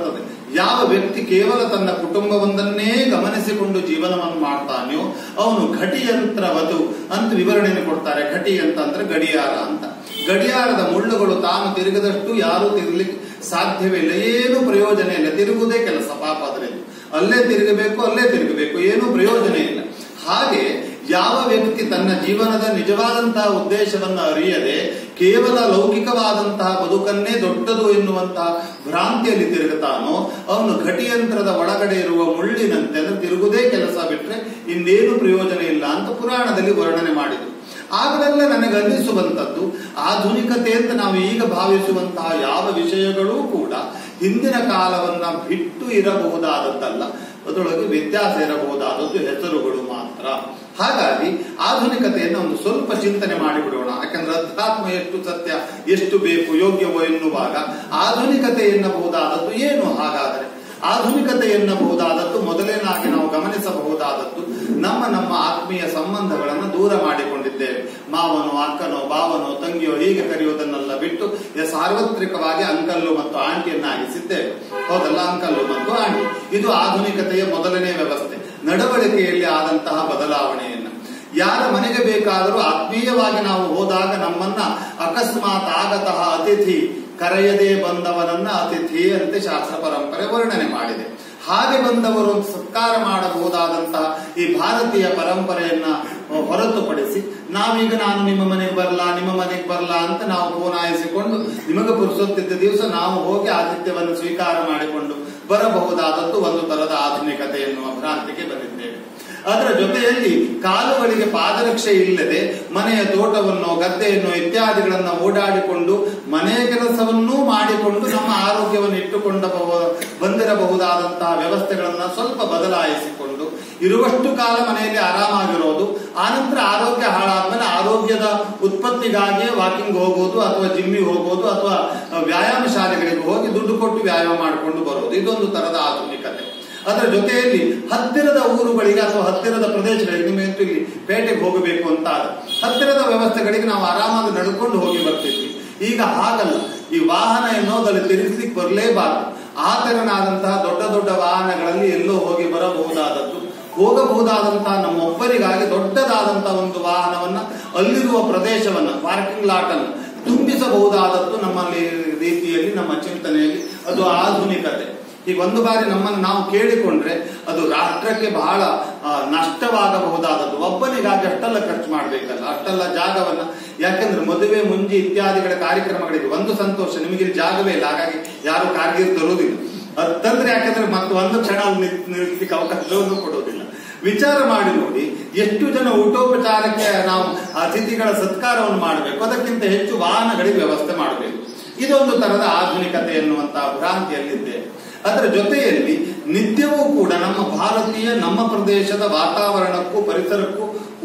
ಯಾವ ವ್ಯಕ್ತಿ ಕೇವಲ ತನ್ನ ಕುಟುಂಬವೊಂದನ್ನೇ ಗಮನಿಸಿಕೊಂಡು ಜೀವನವನ್ನು ಮಾಡ್ತಾನೆಯೋ ಅವನು ಘಟಿಯಂತ್ರವದು ಅಂತ ವಿವರಣೆಯನ್ನು ಕೊಡ್ತಾರೆ ಘಟಿ ಅಂತ ಅಂದ್ರೆ ಗಡಿಯಾರ ಅಂತ ಗಡಿಯಾರದ ಮುಳ್ಳುಗಳು ತಾನು ತಿರುಗದಷ್ಟು ಯಾರೂ ತಿರುಗಲಿಕ್ಕೆ ಸಾಧ್ಯವಿಲ್ಲ ಏನು ಪ್ರಯೋಜನ ಇಲ್ಲ ತಿರುಗುವುದೇ ಕೆಲಸ ಪಾಪ ಅದರಲ್ಲಿ ಅಲ್ಲೇ ತಿರುಗಬೇಕು ಅಲ್ಲೇ ತಿರುಗಬೇಕು ಏನೂ ಪ್ರಯೋಜನ ಇಲ್ಲ ಹಾಗೆ ಯಾವ ವ್ಯಕ್ತಿ ತನ್ನ ಜೀವನದ ನಿಜವಾದಂತಹ ಉದ್ದೇಶವನ್ನು ಅರಿಯದೆ ಕೇವಲ ಲೌಕಿಕವಾದಂತಹ ಬದುಕನ್ನೇ ದೊಡ್ಡದು ಎನ್ನುವಂತಹ ಭ್ರಾಂತಿಯಲ್ಲಿ ತಿರುಗುತ್ತಾನೋ ಅವನು ಘಟಿಯಂತ್ರದ ಒಳಗಡೆ ಇರುವ ಮುಳ್ಳಿನಂತೆ ಅಂದ್ರೆ ತಿರುಗುದೇ ಕೆಲಸ ಬಿಟ್ರೆ ಇನ್ನೇನು ಪ್ರಯೋಜನ ಇಲ್ಲ ಅಂತ ಪುರಾಣದಲ್ಲಿ ವರ್ಣನೆ ಮಾಡಿದರು ಆಗಲೆಲ್ಲ ನನಗೆ ಅನ್ನಿಸುವಂಥದ್ದು ಆಧುನಿಕತೆ ಅಂತ ನಾವು ಈಗ ಭಾವಿಸುವಂತಹ ಯಾವ ವಿಷಯಗಳೂ ಕೂಡ ಹಿಂದಿನ ಕಾಲವನ್ನ ಬಿಟ್ಟು ಇರಬಹುದಾದದ್ದಲ್ಲ ಅದರೊಳಗೆ ವ್ಯತ್ಯಾಸ ಇರಬಹುದಾದದ್ದು ಹೆಸರುಗಳು ಮಾತ್ರ ಹಾಗಾಗಿ ಆಧುನಿಕತೆಯನ್ನು ಒಂದು ಸ್ವಲ್ಪ ಚಿಂತನೆ ಮಾಡಿಬಿಡೋಣ ಯಾಕಂದ್ರೆ ಅಧ್ಯಾತ್ಮ ಎಷ್ಟು ಸತ್ಯ ಎಷ್ಟು ಬೇಕು ಯೋಗ್ಯವೋ ಎನ್ನುವಾಗ ಆಧುನಿಕತೆ ಎನ್ನಬಹುದಾದದ್ದು ಏನು ಹಾಗಾದರೆ ಆಧುನಿಕತೆ ಎನ್ನಬಹುದಾದದ್ದು ಮೊದಲನೇನಾಗಿ ನಾವು ಗಮನಿಸಬಹುದಾದದ್ದು ನಮ್ಮ ನಮ್ಮ ಆತ್ಮೀಯ ಸಂಬಂಧಗಳನ್ನು ದೂರ ಮಾಡಿಕೊಂಡಿದ್ದೇವೆ ಮಾವನೋ ಅಕ್ಕನೋ ಬಾವನೋ ತಂಗಿಯೋ ಹೀಗೆ ಕರೆಯುವುದನ್ನೆಲ್ಲ ಬಿಟ್ಟು ಎ- ಸಾರ್ವತ್ರಿಕವಾಗಿ ಅಂಕಲ್ಲು ಮತ್ತು ಆಂಟಿಯನ್ನಾಗಿಸಿದ್ದೇವೆ ಹೌದಲ್ಲ ಅಂಕಲ್ಲು ಮತ್ತು ಆಂಟಿ ಇದು ಆಧುನಿಕತೆಯ ಮೊದಲನೇ ವ್ಯವಸ್ಥೆ ನಡವಳಿಕೆಯಲ್ಲಿ ಆದಂತಹ ಬದಲಾವಣೆಯನ್ನ ಯಾರ ಮನೆಗೆ ಬೇಕಾದರೂ ಆತ್ಮೀಯವಾಗಿ ನಾವು ಹೋದಾಗ ನಮ್ಮನ್ನ ಅಕಸ್ಮಾತ್ ಆಗತಃ ಅತಿಥಿ ಕರೆಯದೆ ಬಂದವನನ್ನ ಅತಿಥಿ ಅಂತೆ ಶಾಸ್ತ್ರ ಪರಂಪರೆ ವರ್ಣನೆ ಮಾಡಿದೆ ಹಾಗೆ ಬಂದವರು ಒಂದು ಸತ್ಕಾರ ಮಾಡಬಹುದಾದಂತಹ ಈ ಭಾರತೀಯ ಪರಂಪರೆಯನ್ನ ಹೊರತುಪಡಿಸಿ ನಾವೀಗ ನಾನು ನಿಮ್ಮ ಮನೆಗೆ ಬರಲ್ಲ ನಿಮ್ಮ ಮನೆಗೆ ಬರಲ್ಲ ಅಂತ ನಾವು ಪೋನಾಯಿಸಿಕೊಂಡು ನಿಮಗೆ ಪುರುಸೊತ್ತಿದ್ದ ದಿವಸ ನಾವು ಹೋಗಿ ಆತಿಥ್ಯವನ್ನು ಸ್ವೀಕಾರ ಮಾಡಿಕೊಂಡು ಬರಬಹುದಾದದ್ದು ಒಂದು ತರದ ಆಧುನಿಕತೆ ಎನ್ನುವ ಭ್ರಾಂತಿಗೆ ಬಂದಿದ್ದೇವೆ ಅದರ ಜೊತೆಯಲ್ಲಿ ಕಾಲುಗಳಿಗೆ ಪಾದರಕ್ಷೆ ಇಲ್ಲದೆ ಮನೆಯ ತೋಟವನ್ನು ಗದ್ದೆಯನ್ನು ಇತ್ಯಾದಿಗಳನ್ನು ಓಡಾಡಿಕೊಂಡು ಮನೆಯ ಕೆಲಸವನ್ನೂ ಮಾಡಿಕೊಂಡು ನಮ್ಮ ಆರೋಗ್ಯವನ್ನು ಇಟ್ಟುಕೊಂಡ ಬಂದಿರಬಹುದಾದಂತಹ ವ್ಯವಸ್ಥೆಗಳನ್ನ ಸ್ವಲ್ಪ ಬದಲಾಯಿಸಿಕೊಂಡು ಇರುವಷ್ಟು ಕಾಲ ಮನೆಯಲ್ಲಿ ಆರಾಮಾಗಿರೋದು ಆನಂತರ ಆರೋಗ್ಯ ಹಾಳಾದ್ಮೇಲೆ ಆರೋಗ್ಯದ ಉತ್ಪತ್ತಿಗಾಗಿ ವಾಕಿಂಗ್ ಹೋಗೋದು ಅಥವಾ ಜಿಮ್ಮಿಗೆ ಹೋಗೋದು ಅಥವಾ ವ್ಯಾಯಾಮ ಶಾಲೆಗಳಿಗೆ ಹೋಗಿ ದುಡ್ಡು ಕೊಟ್ಟು ವ್ಯಾಯಾಮ ಮಾಡಿಕೊಂಡು ಬರೋದು ಇದೊಂದು ತರದ ಆಧುನಿಕತೆ ಅದರ ಜೊತೆಯಲ್ಲಿ ಹತ್ತಿರದ ಊರುಗಳಿಗೆ ಅಥವಾ ಹತ್ತಿರದ ಪ್ರದೇಶಗಳಿಗೆ ನಿಮ್ಮಂತೂ ಇಲ್ಲಿ ಪೇಟೆಗೆ ಹೋಗಬೇಕು ಅಂತ ಆದ ಹತ್ತಿರದ ವ್ಯವಸ್ಥೆಗಳಿಗೆ ನಾವು ಆರಾಮಾಗಿ ನಡ್ಕೊಂಡು ಹೋಗಿ ಬರ್ತಿದ್ವಿ ಈಗ ಹಾಗಲ್ಲ ಈ ವಾಹನ ಎನ್ನೋದಲ್ಲಿ ತಿರುಗಿಸ್ಲಿಕ್ಕೆ ಬರಲೇಬಾರದು ಆ ತೆರನಾದಂತಹ ದೊಡ್ಡ ದೊಡ್ಡ ವಾಹನಗಳಲ್ಲಿ ಎಲ್ಲೋ ಹೋಗಿ ಬರಬಹುದಾದದ್ದು ಹೋಗಬಹುದಾದಂತಹ ನಮ್ಮೊಬ್ಬರಿಗಾಗಿ ದೊಡ್ಡದಾದಂತಹ ಒಂದು ವಾಹನವನ್ನ ಅಲ್ಲಿರುವ ಪ್ರದೇಶವನ್ನ ಪಾರ್ಕಿಂಗ್ ಲಾಟ್ ಅನ್ನು ತುಂಬಿಸಬಹುದಾದದ್ದು ನಮ್ಮಲ್ಲಿ ರೀತಿಯಲ್ಲಿ ನಮ್ಮ ಚಿಂತನೆಯಲ್ಲಿ ಅದು ಆಧುನಿಕತೆ ಈಗ ಒಂದು ಬಾರಿ ನಮ್ಮನ್ನು ನಾವು ಕೇಳಿಕೊಂಡ್ರೆ ಅದು ರಾಷ್ಟ್ರಕ್ಕೆ ಬಹಳ ಆ, ನಷ್ಟವಾಗಬಹುದಾದದ್ದು ಒಬ್ಬನಿಗಾಗಿ ಅಷ್ಟೆಲ್ಲ ಖರ್ಚು ಮಾಡಬೇಕಲ್ಲ ಅಷ್ಟೆಲ್ಲ ಜಾಗವನ್ನ ಯಾಕಂದ್ರೆ ಮದುವೆ ಮುಂಜಿ ಇತ್ಯಾದಿಗಳ ಕಾರ್ಯಕ್ರಮಗಳಿಗೆ ಒಂದು ಸಂತೋಷ ನಿಮಗೆ ಇಲ್ಲಿ ಜಾಗವೇ ಇಲ್ಲ ಹಾಗಾಗಿ ಯಾರು ಕಾರ್ಗಿರ್ ತರುವುದಿಲ್ಲ ಅದು ತಂದ್ರೆ ಯಾಕಂದ್ರೆ ಮತ್ತೆ ಒಂದು ಕ್ಷಣ ಅಲ್ಲಿ ನಿಲ್- ನಿಲ್ಲಿಸ್ಲಿಕ್ಕೆ ಅವಕಾಶವನ್ನು ಕೊಡೋದಿಲ್ಲ ವಿಚಾರ ಮಾಡಿ ನೋಡಿ ಎಷ್ಟು ಜನ ಊಟೋಪಚಾರಕ್ಕೆ ನಾವು ಅತಿಥಿಗಳ ಸತ್ಕಾರವನ್ನು ಮಾಡಬೇಕು ಅದಕ್ಕಿಂತ ಹೆಚ್ಚು ವಾಹನಗಳಿಗೆ ವ್ಯವಸ್ಥೆ ಮಾಡಬೇಕು ಇದೊಂದು ತರದ ಆಧುನಿಕತೆ ಎನ್ನುವಂತಹ ಭ್ರಾಂತಿಯಲ್ಲಿದ್ದೇವೆ ಅದರ ಜೊತೆಯಲ್ಲಿ ನಿತ್ಯವೂ ಕೂಡ ನಮ್ಮ ಭಾರತೀಯ ನಮ್ಮ ಪ್ರದೇಶದ ವಾತಾವರಣಕ್ಕೂ ಪರಿಸರಕ್ಕೂ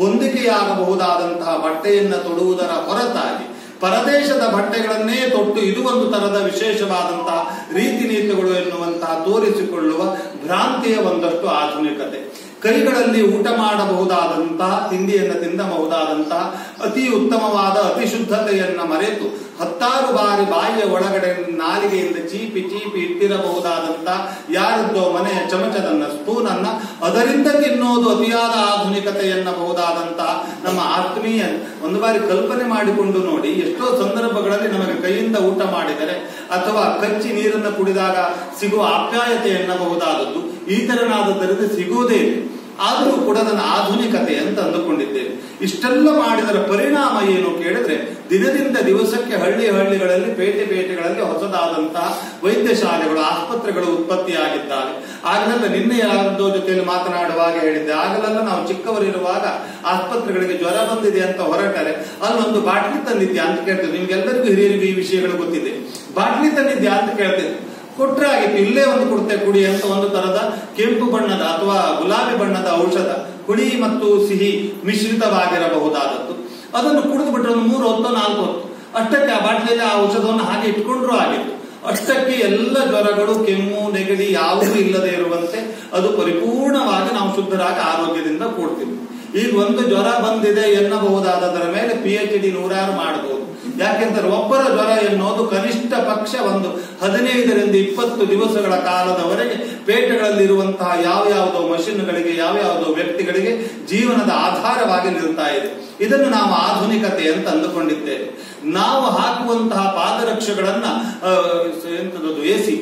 ಹೊಂದಿಕೆಯಾಗಬಹುದಾದಂತಹ ಬಟ್ಟೆಯನ್ನ ತೊಡುವುದರ ಹೊರತಾಗಿ ಪರದೇಶದ ಬಟ್ಟೆಗಳನ್ನೇ ತೊಟ್ಟು ಇದು ಒಂದು ತರದ ವಿಶೇಷವಾದಂತಹ ರೀತಿ ನೀತಿಗಳು ಎನ್ನುವಂತಹ ತೋರಿಸಿಕೊಳ್ಳುವ ಭ್ರಾಂತಿಯ ಒಂದಷ್ಟು ಆಧುನಿಕತೆ ಕೈಗಳಲ್ಲಿ ಊಟ ಮಾಡಬಹುದಾದಂತಹ ತಿಂಡಿಯನ್ನು ತಿನ್ನಬಹುದಾದಂತಹ ಅತಿ ಉತ್ತಮವಾದ ಅತಿ ಶುದ್ಧತೆಯನ್ನ ಮರೆತು ಹತ್ತಾರು ಬಾರಿ ಬಾಯಿಯ ಒಳಗಡೆ ನಾಲಿಗೆಯಿಂದ ಚೀಪಿ ಚೀಪಿ ಇಟ್ಟಿರಬಹುದಾದಂತಹ ಯಾರದ್ದೋ ಮನೆಯ ಚಮಚದನ್ನ ಸ್ಪೂನ್ ಅನ್ನ ಅದರಿಂದ ತಿನ್ನೋದು ಅತಿಯಾದ ಆಧುನಿಕತೆ ಎನ್ನಬಹುದಾದಂತಹ ನಮ್ಮ ಆತ್ಮೀಯ ಒಂದು ಬಾರಿ ಕಲ್ಪನೆ ಮಾಡಿಕೊಂಡು ನೋಡಿ ಎಷ್ಟೋ ಸಂದರ್ಭಗಳಲ್ಲಿ ನಮಗೆ ಕೈಯಿಂದ ಊಟ ಮಾಡಿದರೆ ಅಥವಾ ಕಚ್ಚಿ ನೀರನ್ನು ಕುಡಿದಾಗ ಸಿಗುವ ಆಪ್ಯಾಯತೆ ಎನ್ನಬಹುದಾದದ್ದು ಈ ತರನಾದದ್ದರಿಂದ ಸಿಗುವುದೇ ಇಲ್ಲ. ಆದರೂ ಕೂಡ ನನ್ನ ಆಧುನಿಕತೆ ಅಂತ ಅಂದುಕೊಂಡಿದ್ದೇವೆ ಇಷ್ಟೆಲ್ಲ ಮಾಡಿದರ ಪರಿಣಾಮ ಏನು ಕೇಳಿದ್ರೆ ದಿನದಿಂದ ದಿವಸಕ್ಕೆ ಹಳ್ಳಿ ಹಳ್ಳಿಗಳಲ್ಲಿ ಪೇಟೆ ಪೇಟೆಗಳಲ್ಲಿ ಹೊಸದಾದಂತಹ ವೈದ್ಯ ಶಾಲೆಗಳು ಆಸ್ಪತ್ರೆಗಳು ಉತ್ಪತ್ತಿಯಾಗಿದ್ದಾವೆ ಆಗಲೆಲ್ಲ ನಿನ್ನೆ ಯಾರದ್ದೋ ಜೊತೆಯಲ್ಲಿ ಮಾತನಾಡುವಾಗ ಹೇಳಿದ್ದೆ ಆಗಲೆಲ್ಲ ನಾವು ಚಿಕ್ಕವರಿರುವಾಗ ಆಸ್ಪತ್ರೆಗಳಿಗೆ ಜ್ವರ ಬಂದಿದೆ ಅಂತ ಹೊರಟರೆ ಅಲ್ಲೊಂದು ಬಾಟ್ಲಿ ತಂದಿದ್ಯಾ ಅಂತ ಕೇಳ್ತೇವೆ ನಿಮ್ಗೆಲ್ಲರಿಗೂ ಹಿರಿಯರಿಗೂ ಈ ವಿಷಯಗಳು ಗೊತ್ತಿದೆ ಬಾಟ್ಲಿ ತಂದಿದ್ಯಾ ಅಂತ ಕೇಳ್ತೇವೆ ಕೊಟ್ರೆ ಆಗಿತ್ತು ಇಲ್ಲೇ ಒಂದು ಕೊಡ್ತೆ ಕುಡಿ ಅಂತ ಒಂದು ತರದ ಕೆಂಪು ಬಣ್ಣದ ಅಥವಾ ಗುಲಾಬಿ ಬಣ್ಣದ ಔಷಧ ಹುಳಿ ಮತ್ತು ಸಿಹಿ ಮಿಶ್ರಿತವಾಗಿರಬಹುದಾದದ್ದು ಅದನ್ನು ಕುಡಿದು ಬಿಟ್ರೆ ಒಂದು ಮೂರು ಹೊತ್ತು ನಾಲ್ಕು ಹೊತ್ತು ಅಷ್ಟಕ್ಕೆ ಆ ಬಾಟ್ಲಿಯಲ್ಲಿ ಆ ಔಷಧವನ್ನು ಹಾಗೆ ಇಟ್ಕೊಂಡ್ರೂ ಆಗಿತ್ತು ಅಷ್ಟಕ್ಕೆ ಎಲ್ಲ ಜ್ವರಗಳು ಕೆಮ್ಮು ನೆಗಡಿ ಯಾವುದೂ ಇಲ್ಲದೆ ಇರುವಂತೆ ಅದು ಪರಿಪೂರ್ಣವಾಗಿ ನಾವು ಶುದ್ಧರಾಗಿ ಆರೋಗ್ಯದಿಂದ ಕೂಡ್ತೀವಿ ಈಗ ಒಂದು ಜ್ವರ ಬಂದಿದೆ ಎನ್ನಬಹುದಾದದರ ಮೇಲೆ ಪಿ ಎಚ್ ಡಿ ನೂರಾರು ಮಾಡಬಹುದು ಯಾಕೆಂದ್ರೆ ಒಬ್ಬರ ಜ್ವರ ಎನ್ನುವುದು ಕನಿಷ್ಠ ಪಕ್ಷ ಒಂದು ಹದಿನೈದರಿಂದ ಇಪ್ಪತ್ತು ದಿವಸಗಳ ಕಾಲದವರೆಗೆ ಪೇಟೆಗಳಲ್ಲಿರುವಂತಹ ಯಾವ ಯಾವುದೋ ಮಷಿನ್ಗಳಿಗೆ ಯಾವ ಯಾವುದೋ ವ್ಯಕ್ತಿಗಳಿಗೆ ಜೀವನದ ಆಧಾರವಾಗಿ ನಿಲ್ತಾ ಇದೆ ಇದನ್ನು ನಾವು ಆಧುನಿಕತೆ ಅಂತ ಅಂದುಕೊಂಡಿದ್ದೇವೆ ನಾವು ಹಾಕುವಂತಹ ಪಾದರಕ್ಷೆಗಳನ್ನ ಆ, ಎಂತದದು ಎಸಿ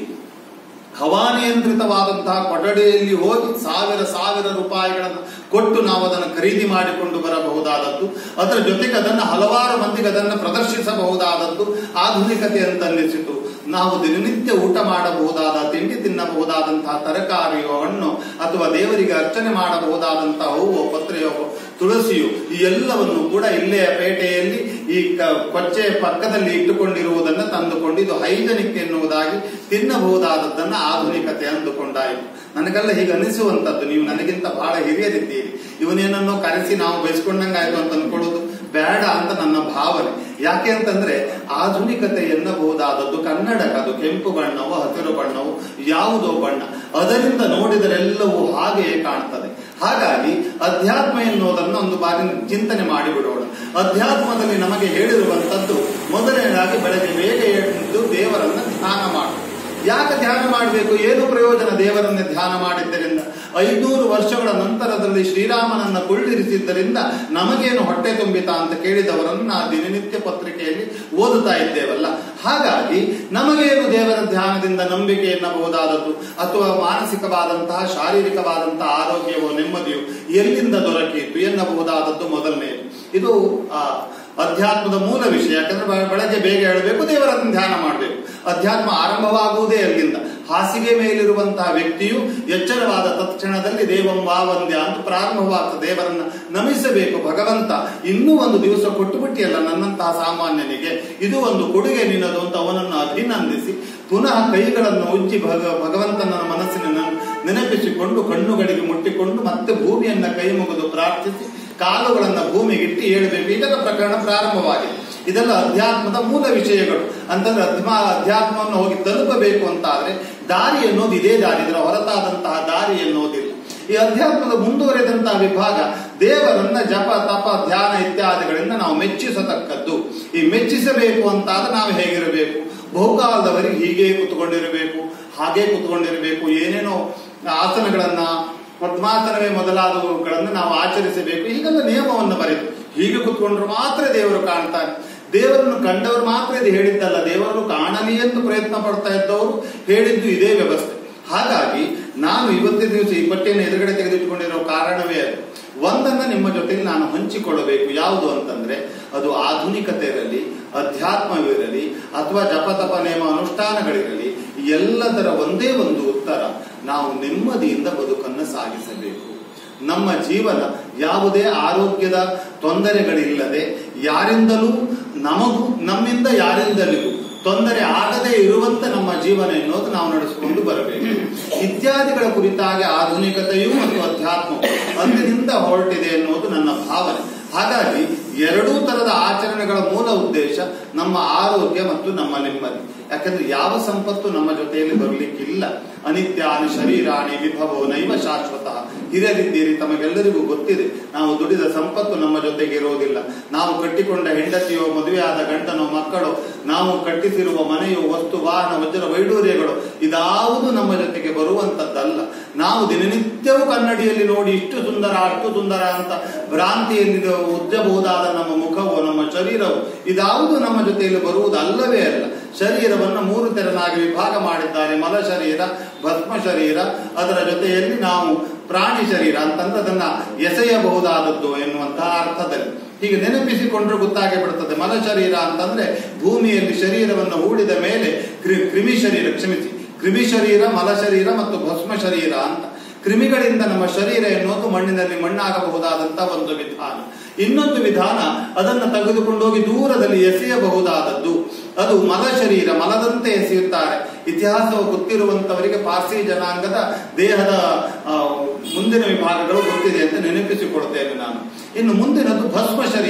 ಹವಾನಿಯಂತ್ರಿತವಾದಂತಹ ಕೊಠಡಿಯಲ್ಲಿ ಹೋಗಿ ಸಾವಿರ ಸಾವಿರ ರೂಪಾಯಿಗಳನ್ನು ಕೊಟ್ಟು ನಾವು ಅದನ್ನು ಖರೀದಿ ಮಾಡಿಕೊಂಡು ಬರಬಹುದಾದದ್ದು ಅದರ ಜೊತೆಗೆ ಅದನ್ನು ಹಲವಾರು ಮಂದಿಗೆ ಅದನ್ನು ಪ್ರದರ್ಶಿಸಬಹುದಾದದ್ದು ಆಧುನಿಕತೆ ಅಂತ ಅನ್ನಿಸಿತು ನಾವು ದಿನನಿತ್ಯ ಊಟ ಮಾಡಬಹುದಾದ ತಿಂಡಿ ತಿನ್ನಬಹುದಾದಂತಹ ತರಕಾರಿಯೋ ಹಣ್ಣು ಅಥವಾ ದೇವರಿಗೆ ಅರ್ಚನೆ ಮಾಡಬಹುದಾದಂತಹ ಹೂವು ಪತ್ರೆಯೋ ತುಳಸಿಯು ಈ ಎಲ್ಲವನ್ನು ಕೂಡ ಇಲ್ಲೇ ಪೇಟೆಯಲ್ಲಿ ಈ ಕ- ಕೊಚ್ಚೆ ಪಕ್ಕದಲ್ಲಿ ಇಟ್ಟುಕೊಂಡಿರುವುದನ್ನು ತಂದುಕೊಂಡು ಇದು ಹೈಜನಿಕ್ ಎನ್ನುವುದಾಗಿ ತಿನ್ನಬಹುದಾದದ್ದನ್ನ ಆಧುನಿಕತೆ ಅಂದುಕೊಂಡಾಯಿತು ನನಗೆಲ್ಲ ಹೀಗೆ ಅನಿಸುವಂತದ್ದು ನೀವು ನನಗಿಂತ ಬಹಳ ಹಿರಿಯರಿದ್ದೀರಿ ಇವನೇನನ್ನೋ ಕರೆಸಿ ನಾವು ಬಯಸ್ಕೊಂಡಂಗಾಯ್ತು ಅಂತ ಅಂದ್ಕೊಳ್ಳೋದು ಬೇಡ ಅಂತ ನನ್ನ ಭಾವನೆ ಯಾಕೆ ಅಂತಂದ್ರೆ ಆಧುನಿಕತೆ ಎನ್ನಬಹುದಾದದ್ದು ಕನ್ನಡಕ ಅದು ಕೆಂಪು ಬಣ್ಣವು ಹಸಿರು ಬಣ್ಣವು ಯಾವುದೋ ಬಣ್ಣ ಅದರಿಂದ ನೋಡಿದರೆಲ್ಲವೂ ಹಾಗೆಯೇ ಕಾಣ್ತದೆ ಹಾಗಾಗಿ ಅಧ್ಯಾತ್ಮ ಎನ್ನುವುದನ್ನು ಒಂದು ಬಾರಿ ಚಿಂತನೆ ಮಾಡಿಬಿಡೋಣ ಅಧ್ಯಾತ್ಮದಲ್ಲಿ ನಮಗೆ ಹೇಳಿರುವಂತದ್ದು ಮೊದಲನೇದಾಗಿ ಬೆಳಗ್ಗೆ ಬೇಗ ಎದ್ದು ದೇವರನ್ನ ಧ್ಯಾನ ಮಾಡು ಯಾಕೆ ಧ್ಯಾನ ಮಾಡಬೇಕು ಏನು ಪ್ರಯೋಜನ ದೇವರನ್ನ ಧ್ಯಾನ ಮಾಡಿದ್ದರಿಂದ ಐನೂರು ವರ್ಷಗಳ ನಂತರದಲ್ಲಿ ಶ್ರೀರಾಮನನ್ನ ಕುಳ್ಳಿರಿಸಿದ್ದರಿಂದ ನಮಗೇನು ಹೊಟ್ಟೆ ತುಂಬಿತಾ ಅಂತ ಕೇಳಿದವರನ್ನು ನಾ ದಿನನಿತ್ಯ ಪತ್ರಿಕೆಯಲ್ಲಿ ಓದುತ್ತಾ ಇದ್ದೇವಲ್ಲ ಹಾಗಾಗಿ ನಮಗೇನು ದೇವರ ಧ್ಯಾನದಿಂದ ನಂಬಿಕೆ ಎನ್ನಬಹುದಾದದ್ದು ಅಥವಾ ಮಾನಸಿಕವಾದಂತಹ ಶಾರೀರಿಕವಾದಂತಹ ಆರೋಗ್ಯವೋ ನೆಮ್ಮದಿಯೋ ಎಲ್ಲಿಂದ ದೊರಕಿತು ಎನ್ನಬಹುದಾದದ್ದು ಮೊದಲನೇ ಇದು ಆ ಅಧ್ಯಾತ್ಮದ ಮೂಲ ವಿಷಯ ಯಾಕಂದ್ರೆ ಬೆ- ಬೆಳಗ್ಗೆ ಬೇಗ ಹೇಳಬೇಕು ದೇವರನ್ನು ಧ್ಯಾನ ಮಾಡಬೇಕು ಅಧ್ಯಾತ್ಮ ಆರಂಭವಾಗುವುದೇ ಅಲ್ಲಿಂದ ಹಾಸಿಗೆ ಮೇಲಿರುವಂತಹ ವ್ಯಕ್ತಿಯು ಎಚ್ಚರವಾದ ತತ್ಕ್ಷಣದಲ್ಲಿ ದೇವಂ ವಾವಂದ್ಯ ಅಂತ ಪ್ರಾರಂಭವಾಗ್ತದೆ ದೇವರನ್ನ ನಮಿಸಬೇಕು ಭಗವಂತ ಇನ್ನೂ ಒಂದು ದಿವಸ ಕೊಟ್ಟುಬಿಟ್ಟಿಯಲ್ಲ ನನ್ನಂತಹ ಸಾಮಾನ್ಯನಿಗೆ ಇದು ಒಂದು ಕೊಡುಗೆ ನಿನ್ನದು ಅಂತ ಅವನನ್ನು ಅಭಿನಂದಿಸಿ ಪುನಃ ಕೈಗಳನ್ನು ಉಜ್ಜಿ ಭಗ ಭಗವಂತನ ಮನಸ್ಸಿನ ನೆನಪಿಸಿಕೊಂಡು ಕಣ್ಣುಗಳಿಗೆ ಮುಟ್ಟಿಕೊಂಡು ಮತ್ತೆ ಭೂಮಿಯನ್ನ ಕೈ ಮುಗಿದು ಪ್ರಾರ್ಥಿಸಿ ಕಾಲುಗಳನ್ನ ಭೂಮಿಗಿಟ್ಟು ಏಳಬೇಕು ಇದರ ಪ್ರಕರಣ ಪ್ರಾರಂಭವಾಗಿದೆ ಇದೆಲ್ಲ ಅಧ್ಯಾತ್ಮದ ಮೂಲ ವಿಷಯಗಳು ಅಂತಂದ್ರೆ ಅಧ್ಮ ಅಧ್ಯಾತ್ಮವನ್ನು ಹೋಗಿ ತಲುಪಬೇಕು ಅಂತಾದ್ರೆ ದಾರಿ ಅನ್ನೋದು ಇದೇ ದಾರಿ ಇದರ ಹೊರತಾದಂತಹ ದಾರಿ ಎನ್ನುವುದಿಲ್ಲ ಈ ಅಧ್ಯಾತ್ಮದ ಮುಂದುವರೆದಂತಹ ವಿಭಾಗ ದೇವರನ್ನ ಜಪ ತಪ ಧ್ಯಾನ ಇತ್ಯಾದಿಗಳಿಂದ ನಾವು ಮೆಚ್ಚಿಸತಕ್ಕದ್ದು ಈ ಮೆಚ್ಚಿಸಬೇಕು ಅಂತಾದ್ರೆ ನಾವು ಹೇಗಿರಬೇಕು ಬಹುಕಾಲದವರೆಗೆ ಹೀಗೆ ಕುತ್ಕೊಂಡಿರಬೇಕು ಹಾಗೆ ಕುತ್ಕೊಂಡಿರಬೇಕು ಏನೇನೋ ಆಸನಗಳನ್ನ ಪದ್ಮಾಸನವೇ ಮೊದಲಾದವುಗಳನ್ನು ನಾವು ಆಚರಿಸಬೇಕು ಹೀಗೆಲ್ಲ ನಿಯಮವನ್ನು ಬರೆದು ಹೀಗೆ ಕುತ್ಕೊಂಡ್ರು ಮಾತ್ರ ದೇವರು ಕಾಣ್ತಾನೆ ದೇವರನ್ನು ಕಂಡವರು ಮಾತ್ರ ಇದು ಹೇಳಿದ್ದಲ್ಲ ದೇವರನ್ನು ಕಾಣಲಿ ಎಂದು ಪ್ರಯತ್ನ ಪಡ್ತಾ ಇದ್ದವರು ಹೇಳಿದ್ದು ಇದೇ ವ್ಯವಸ್ಥೆ ಹಾಗಾಗಿ ನಾನು ಇವತ್ತಿನ ದಿವಸ ಈ ಪಟ್ಟಿಯನ್ನು ಎದುರುಗಡೆ ತೆಗೆದಿಟ್ಟುಕೊಂಡಿರೋ ಕಾರಣವೇ ಅದು ಒಂದನ್ನ ನಿಮ್ಮ ಜೊತೆಗೆ ನಾನು ಹಂಚಿಕೊಳ್ಳಬೇಕು ಯಾವುದು ಅಂತಂದ್ರೆ ಅದು ಆಧುನಿಕತೆ ಇರಲಿ ಅಧ್ಯಾತ್ಮವಿರಲಿ ಅಥವಾ ಜಪತಪ ನೇಮ ಅನುಷ್ಠಾನಗಳಿರಲಿ ಎಲ್ಲದರ ಒಂದೇ ಒಂದು ಉತ್ತರ ನಾವು ನೆಮ್ಮದಿಯಿಂದ ಬದುಕನ್ನು ಸಾಗಿಸಬೇಕು ನಮ್ಮ ಜೀವನ ಯಾವುದೇ ಆರೋಗ್ಯದ ತೊಂದರೆಗಳಿಲ್ಲದೆ ಯಾರಿಂದಲೂ ನಮಗೂ ನಮ್ಮಿಂದ ಯಾರಿಂದಲಿಗೂ ತೊಂದರೆ ಆಗದೇ ಇರುವಂತೆ ನಮ್ಮ ಜೀವನ ಎನ್ನುವುದು ನಾವು ನಡೆಸಿಕೊಂಡು ಬರಬೇಕು ಇತ್ಯಾದಿಗಳ ಕುರಿತಾಗಿ ಆಧುನಿಕತೆಯು ಮತ್ತು ಅಧ್ಯಾತ್ಮ ಅಂದಿನಿಂದ ಹೊರಟಿದೆ ಎನ್ನುವುದು ನನ್ನ ಭಾವನೆ ಹಾಗಾಗಿ ಎರಡೂ ತರದ ಆಚರಣೆಗಳ ಮೂಲ ಉದ್ದೇಶ ನಮ್ಮ ಆರೋಗ್ಯ ಮತ್ತು ನಮ್ಮ ನೆಮ್ಮದಿ ಯಾಕಂದ್ರೆ ಯಾವ ಸಂಪತ್ತು ನಮ್ಮ ಜೊತೆಯಲ್ಲಿ ಬರಲಿಕ್ಕಿಲ್ಲ ಅನಿತ್ಯಾನಿ ಶರೀರಾಣಿ ವಿಭವೋ ನೈವ ಶಾಶ್ವತ ಹಿರಿಯರಿದ್ದೀರಿ ತಮಗೆಲ್ಲರಿಗೂ ಗೊತ್ತಿದೆ ನಾವು ದುಡಿದ ಸಂಪತ್ತು ನಮ್ಮ ಜೊತೆಗೆ ಇರೋದಿಲ್ಲ ನಾವು ಕಟ್ಟಿಕೊಂಡ ಹೆಂಡತಿಯೋ ಮದುವೆಯಾದ ಗಂಡನೋ ಮಕ್ಕಳು ನಾವು ಕಟ್ಟಿಸಿರುವ ಮನೆಯೋ ವಸ್ತು ವಾಹನ ವಜ್ರ ವೈಡೂರ್ಯಗಳು ಇದಾವುದು ನಮ್ಮ ಜೊತೆಗೆ ಬರುವಂತದ್ದಲ್ಲ ನಾವು ದಿನನಿತ್ಯವೂ ಕನ್ನಡಿಯಲ್ಲಿ ನೋಡಿ ಇಷ್ಟು ಸುಂದರ ಅಷ್ಟು ಸುಂದರ ಅಂತ ಭ್ರಾಂತಿಯಲ್ಲಿ ಉಜ್ಜಬಹುದಾದ ನಮ್ಮ ಮುಖವು ನಮ್ಮ ಶರೀರವು ಇದಾವುದು ನಮ್ಮ ಜೊತೆಯಲ್ಲಿ ಬರುವುದು ಅಲ್ಲವೇ ಅಲ್ಲ ಶರೀರವನ್ನು ಮೂರು ತೆರನಾಗಿ ವಿಭಾಗ ಮಾಡಿದ್ದಾರೆ ಮಲ ಶರೀರ ಭಸ್ಮ ಶರೀರ ಅದರ ಜೊತೆಯಲ್ಲಿ ನಾವು ಪ್ರಾಣಿ ಶರೀರ ಅಂತಂದ್ರೆ ಅದನ್ನ ಎಸೆಯಬಹುದಾದದ್ದು ಎನ್ನುವಂತಹ ಅರ್ಥದಲ್ಲಿ ಹೀಗೆ ನೆನಪಿಸಿಕೊಂಡ್ರೆ ಗೊತ್ತಾಗಿ ಬಿಡುತ್ತದೆ ಮಲ ಶರೀರ ಅಂತಂದ್ರೆ ಭೂಮಿಯಲ್ಲಿ ಶರೀರವನ್ನು ಹೂಡಿದ ಮೇಲೆ ಕ್ರಿ- ಕ್ರಿಮಿ ಶರೀರ ಕ್ಷಮಿಸಿ ಕ್ರಿಮಿ ಶರೀರ ಮಲ ಶರೀರ ಮತ್ತು ಭಸ್ಮ ಶರೀರ ಅಂತ ಕ್ರಿಮಿಗಳಿಂದ ನಮ್ಮ ಶರೀರ ಎನ್ನುವುದು ಮಣ್ಣಿನಲ್ಲಿ ಮಣ್ಣಾಗಬಹುದಾದಂತಹ ಒಂದು ವಿಧಾನ ಇನ್ನೊಂದು ವಿಧಾನ ಅದನ್ನು ತೆಗೆದುಕೊಂಡು ಹೋಗಿ ದೂರದಲ್ಲಿ ಎಸೆಯಬಹುದಾದದ್ದು ಅದು ಮಲ ಶರೀರ ಮಲದಂತೆ ಎಸೆಯುತ್ತಾರೆ ಇತಿಹಾಸವು ಗೊತ್ತಿರುವಂತವರಿಗೆ ಪಾರ್ಸಿ ಜನಾಂಗದ ದೇಹದ ಆ, ಮುಂದಿನ ವಿಭಾಗಗಳು ಗೊತ್ತಿದೆ ಅಂತ ನೆನಪಿಸಿಕೊಡ್ತೇನೆ ನಾನು ಇನ್ನು ಮುಂದಿನದು ಭಸ್ಮ ಶರೀರ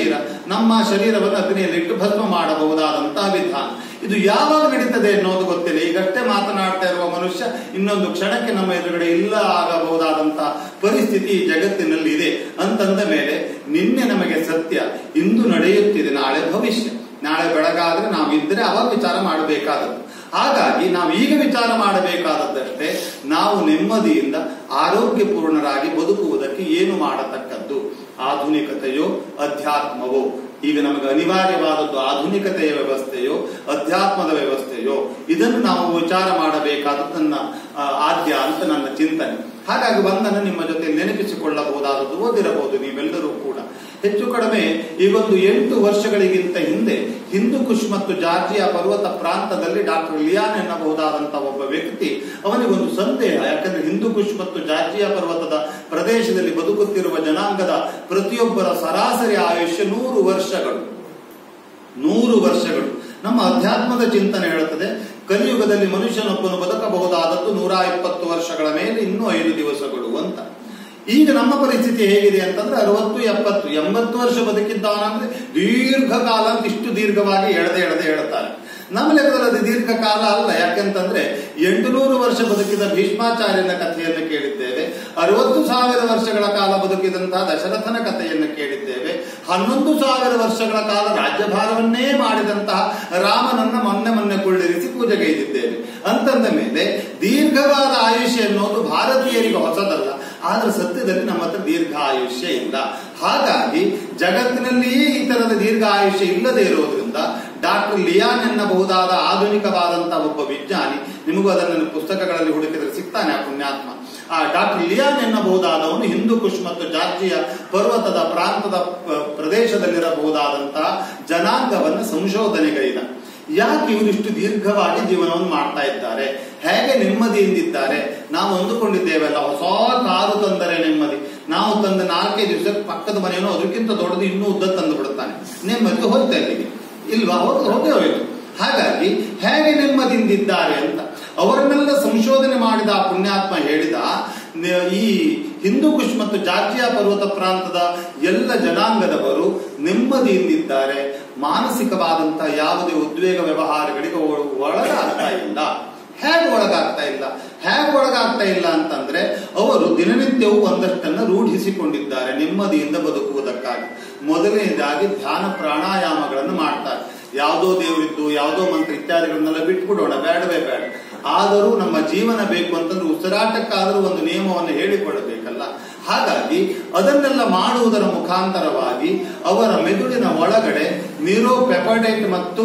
ನಮ್ಮ ಶರೀರವನ್ನು ಅಗ್ನಿಯಲ್ಲಿಟ್ಟು ಭಸ್ಮ ಮಾಡಬಹುದಾದಂತಹ ವಿಧಾನ ಇದು ಯಾವಾಗ ನಡೀತದೆ ಅನ್ನೋದು ಗೊತ್ತಿಲ್ಲ ಈಗಷ್ಟೇ ಮಾತನಾಡ್ತಾ ಇರುವ ಮನುಷ್ಯ ಇನ್ನೊಂದು ಕ್ಷಣಕ್ಕೆ ನಮ್ಮ ಎದುರುಗಡೆ ಇಲ್ಲ ಆಗಬಹುದಾದಂತಹ ಪರಿಸ್ಥಿತಿ ಈ ಜಗತ್ತಿನಲ್ಲಿ ಇದೆ ಅಂತಂದ ಮೇಲೆ ನಿನ್ನೆ ನಮಗೆ ಸತ್ಯ ಇಂದು ನಡೆಯುತ್ತಿದೆ ನಾಳೆ ಭವಿಷ್ಯ ನಾಳೆ ಬೆಳಗಾದ್ರೆ ನಾವು ಇದ್ರೆ ಅವಾಗ ವಿಚಾರ ಮಾಡಬೇಕಾದದ್ದು ಹಾಗಾಗಿ ನಾವು ಈಗ ವಿಚಾರ ಮಾಡಬೇಕಾದದ್ದಷ್ಟೇ ನಾವು ನೆಮ್ಮದಿಯಿಂದ ಆರೋಗ್ಯಪೂರ್ಣರಾಗಿ ಬದುಕುವುದಕ್ಕೆ ಏನು ಮಾಡತಕ್ಕದ್ದು ಆಧುನಿಕತೆಯೋ ಅಧ್ಯಾತ್ಮವೋ ಈಗ ನಮಗೆ ಅನಿವಾರ್ಯವಾದದ್ದು ಆಧುನಿಕತೆಯ ವ್ಯವಸ್ಥೆಯೋ ಅಧ್ಯಾತ್ಮದ ವ್ಯವಸ್ಥೆಯೋ ಇದನ್ನು ನಾವು ವಿಚಾರ ಮಾಡಬೇಕಾದದ್ದು ನನ್ನ ಆ, ಆದ್ಯ ಅಂತ ನನ್ನ ಚಿಂತನೆ ಹಾಗಾಗಿ ಒಂದನ್ನು ನಿಮ್ಮ ಜೊತೆ ನೆನಪಿಸಿಕೊಳ್ಳಬಹುದಾದದ್ದು ಓದಿರಬಹುದು ನೀವೆಲ್ಲರೂ ಕೂಡ ಹೆಚ್ಚು ಕಡಿಮೆ ಈಗೊಂದು ಎಂಟು ವರ್ಷಗಳಿಗಿಂತ ಹಿಂದೆ ಹಿಂದೂ ಕುಶ್ ಮತ್ತು ಜಾರ್ಜಿಯಾ ಪರ್ವತ ಪ್ರಾಂತದಲ್ಲಿ ಡಾಕ್ಟರ್ ಲಿಯಾನ್ ಎನ್ನಬಹುದಾದಂತಹ ಒಬ್ಬ ವ್ಯಕ್ತಿ ಅವನಿಗೊಂದು ಸಂದೇಹ ಯಾಕಂದ್ರೆ ಹಿಂದೂ ಕುಶ್ ಮತ್ತು ಜಾರ್ಜಿಯಾ ಪರ್ವತದ ಪ್ರದೇಶದಲ್ಲಿ ಬದುಕುತ್ತಿರುವ ಜನಾಂಗದ ಪ್ರತಿಯೊಬ್ಬರ ಸರಾಸರಿ ಆಯುಷ್ಯ ನೂರು ವರ್ಷಗಳು ನೂರು ವರ್ಷಗಳು ನಮ್ಮ ಅಧ್ಯಾತ್ಮದ ಚಿಂತನೆ ಹೇಳುತ್ತದೆ ಕಲಿಯುಗದಲ್ಲಿ ಮನುಷ್ಯನೊಬ್ಬನು ಬದುಕಬಹುದಾದದ್ದು ನೂರ ಇಪ್ಪತ್ತು ವರ್ಷಗಳ ಮೇಲೆ ಇನ್ನೂ ಐದು ದಿವಸಗಳು ಅಂತ ಈಗ ನಮ್ಮ ಪರಿಸ್ಥಿತಿ ಹೇಗಿದೆ ಅಂತಂದ್ರೆ ಅರವತ್ತು ಎಪ್ಪತ್ತು ಎಂಬತ್ತು ವರ್ಷ ಬದುಕಿದ್ದವನಂದ್ರೆ ದೀರ್ಘಕಾಲ ಅಂತ ಇಷ್ಟು ದೀರ್ಘವಾಗಿ ಎಳೆದೆ ಎಳೆದೆ ಹೇಳ್ತಾರೆ ನಮ್ಮ ಲೆಕ್ಕದಲ್ಲಿ ಅದು ದೀರ್ಘಕಾಲ ಅಲ್ಲ ಯಾಕೆಂತಂದ್ರೆ ಎಂಟುನೂರು ವರ್ಷ ಬದುಕಿದ ಭೀಷ್ಮಾಚಾರ್ಯನ ಕಥೆಯನ್ನು ಕೇಳಿದ್ದೇವೆ ಅರವತ್ತು ಸಾವಿರ ವರ್ಷಗಳ ಕಾಲ ಬದುಕಿದಂತಹ ದಶರಥನ ಕಥೆಯನ್ನು ಕೇಳಿದ್ದೇವೆ ಹನ್ನೊಂದು ಸಾವಿರ ವರ್ಷಗಳ ಕಾಲ ರಾಜ್ಯಭಾರವನ್ನೇ ಮಾಡಿದಂತಹ ರಾಮನನ್ನ ಮೊನ್ನೆ ಮೊನ್ನೆ ಕುಳ್ಳಿರಿಸಿ ಪೂಜೆಗೈದಿದ್ದೇವೆ ಅಂತಂದ ಮೇಲೆ ದೀರ್ಘವಾದ ಆಯುಷ್ಯ ಎನ್ನುವುದು ಭಾರತೀಯರಿಗೆ ಹೊಸದಲ್ಲ ಆದ್ರೆ ಸತ್ಯದಲ್ಲಿ ನಮ್ಮ ಹತ್ರ ದೀರ್ಘ ಆಯುಷ್ಯ ಇಲ್ಲ ಹಾಗಾಗಿ ಜಗತ್ತಿನಲ್ಲಿಯೇ ಈ ತರದ ದೀರ್ಘ ಆಯುಷ್ಯ ಇಲ್ಲದೆ ಇರೋದ್ರಿಂದ ಡಾಕ್ಟರ್ ಲಿಯಾನ್ ಎನ್ನಬಹುದಾದ ಆಧುನಿಕವಾದಂತಹ ಒಬ್ಬ ವಿಜ್ಞಾನಿ ನಿಮಗೂ ಅದನ್ನು ಪುಸ್ತಕಗಳಲ್ಲಿ ಹುಡುಕಿದ್ರೆ ಸಿಗ್ತಾನೆ ಆ ಪುಣ್ಯಾತ್ಮ ಆ ಡಾಕ್ಟರ್ ಲಿಯಾನ್ ಎನ್ನಬಹುದಾದವನು ಹಿಂದೂ ಕುಶ್ ಮತ್ತು ಜಾರ್ಜಿಯ ಪರ್ವತದ ಪ್ರಾಂತದ ಪ- ಪ್ರದೇಶದಲ್ಲಿರಬಹುದಾದಂತಹ ಜನಾಂಗವನ್ನು ಸಂಶೋಧನೆಗೈದ ಯಾಕೆ ಇವರಿಷ್ಟು ದೀರ್ಘವಾಗಿ ಜೀವನವನ್ನು ಮಾಡ್ತಾ ಇದ್ದಾರೆ ಹೇಗೆ ನೆಮ್ಮದಿಯಿಂದಿದ್ದಾರೆ ನಾವು ಅಂದುಕೊಂಡಿದ್ದೇವಲ್ಲ ಹೊಸ ಕಾರು ತಂದರೆ ನೆಮ್ಮದಿ ನಾವು ತಂದ ನಾಲ್ಕೈದು ದಿವಸಕ್ಕೆ ಪಕ್ಕದ ಮನೆಯನ್ನು ಅದಕ್ಕಿಂತ ದೊಡ್ಡದು ಇನ್ನೂ ಉದ್ದ ತಂದು ಬಿಡುತ್ತಾನೆ ನೆಮ್ಮದಿ ಹೋಗ್ತಾ ಇಲ್ಲಿಗೆ ಇಲ್ವಾ ಹೋಗಿ ಹೋಗೇ ಹೋಯಿತು ಹಾಗಾಗಿ ಹೇಗೆ ನೆಮ್ಮದಿಯಿಂದಿದ್ದಾರೆ ಅಂತ ಅವರನ್ನೆಲ್ಲ ಸಂಶೋಧನೆ ಮಾಡಿದ ಆ ಪುಣ್ಯಾತ್ಮ ಹೇಳಿದ ನ- ಈ ಹಿಂದೂ ಕುಶ್ ಮತ್ತು ಜಾರ್ಜಿಯಾ ಪರ್ವತ ಪ್ರಾಂತದ ಎಲ್ಲ ಜನಾಂಗದವರು ನೆಮ್ಮದಿಯಿಂದಿದ್ದಾರೆ ಮಾನಸಿಕವಾದಂತಹ ಯಾವುದೇ ಉದ್ವೇಗ ವ್ಯವಹಾರಗಳಿಗೆ ಒಳ- ಒಳಗಾಗ್ತಾ ಇಲ್ಲ ಹೇಗೆ ಒಳಗಾಗ್ತಾ ಇಲ್ಲ ಹೇಗೆ ಒಳಗಾಗ್ತಾ ಇಲ್ಲ ಅಂತಂದ್ರೆ ಅವರು ದಿನನಿತ್ಯವೂ ಒಂದಷ್ಟನ್ನ ರೂಢಿಸಿಕೊಂಡಿದ್ದಾರೆ ನೆಮ್ಮದಿಯಿಂದ ಬದುಕುವುದಕ್ಕಾಗಿ ಮೊದಲನೇದಾಗಿ ಧ್ಯಾನ ಪ್ರಾಣಾಯಾಮಗಳನ್ನು ಮಾಡ್ತಾರೆ ಯಾವುದೋ ದೇವರಿದ್ದು ಯಾವುದೋ ಮಂತ್ರ ಇತ್ಯಾದಿಗಳನ್ನೆಲ್ಲ ಬಿಟ್ಬಿಡೋಣ ಬೇಡವೇ ಬೇಡ ಆದರೂ ನಮ್ಮ ಜೀವನ ಬೇಕು ಅಂತಂದ್ರೆ ಉಸಿರಾಟಕ್ಕಾದರೂ ಒಂದು ನಿಯಮವನ್ನು ಹೇಳಿಕೊಡಬೇಕಲ್ಲ ಹಾಗಾಗಿ ಅದನ್ನೆಲ್ಲ ಮಾಡುವುದರ ಮುಖಾಂತರವಾಗಿ ಅವರ ಮೆದುಳಿನ ಒಳಗಡೆ ನ್ಯೂರೋಪೆಪಡೈಟ್ ಮತ್ತು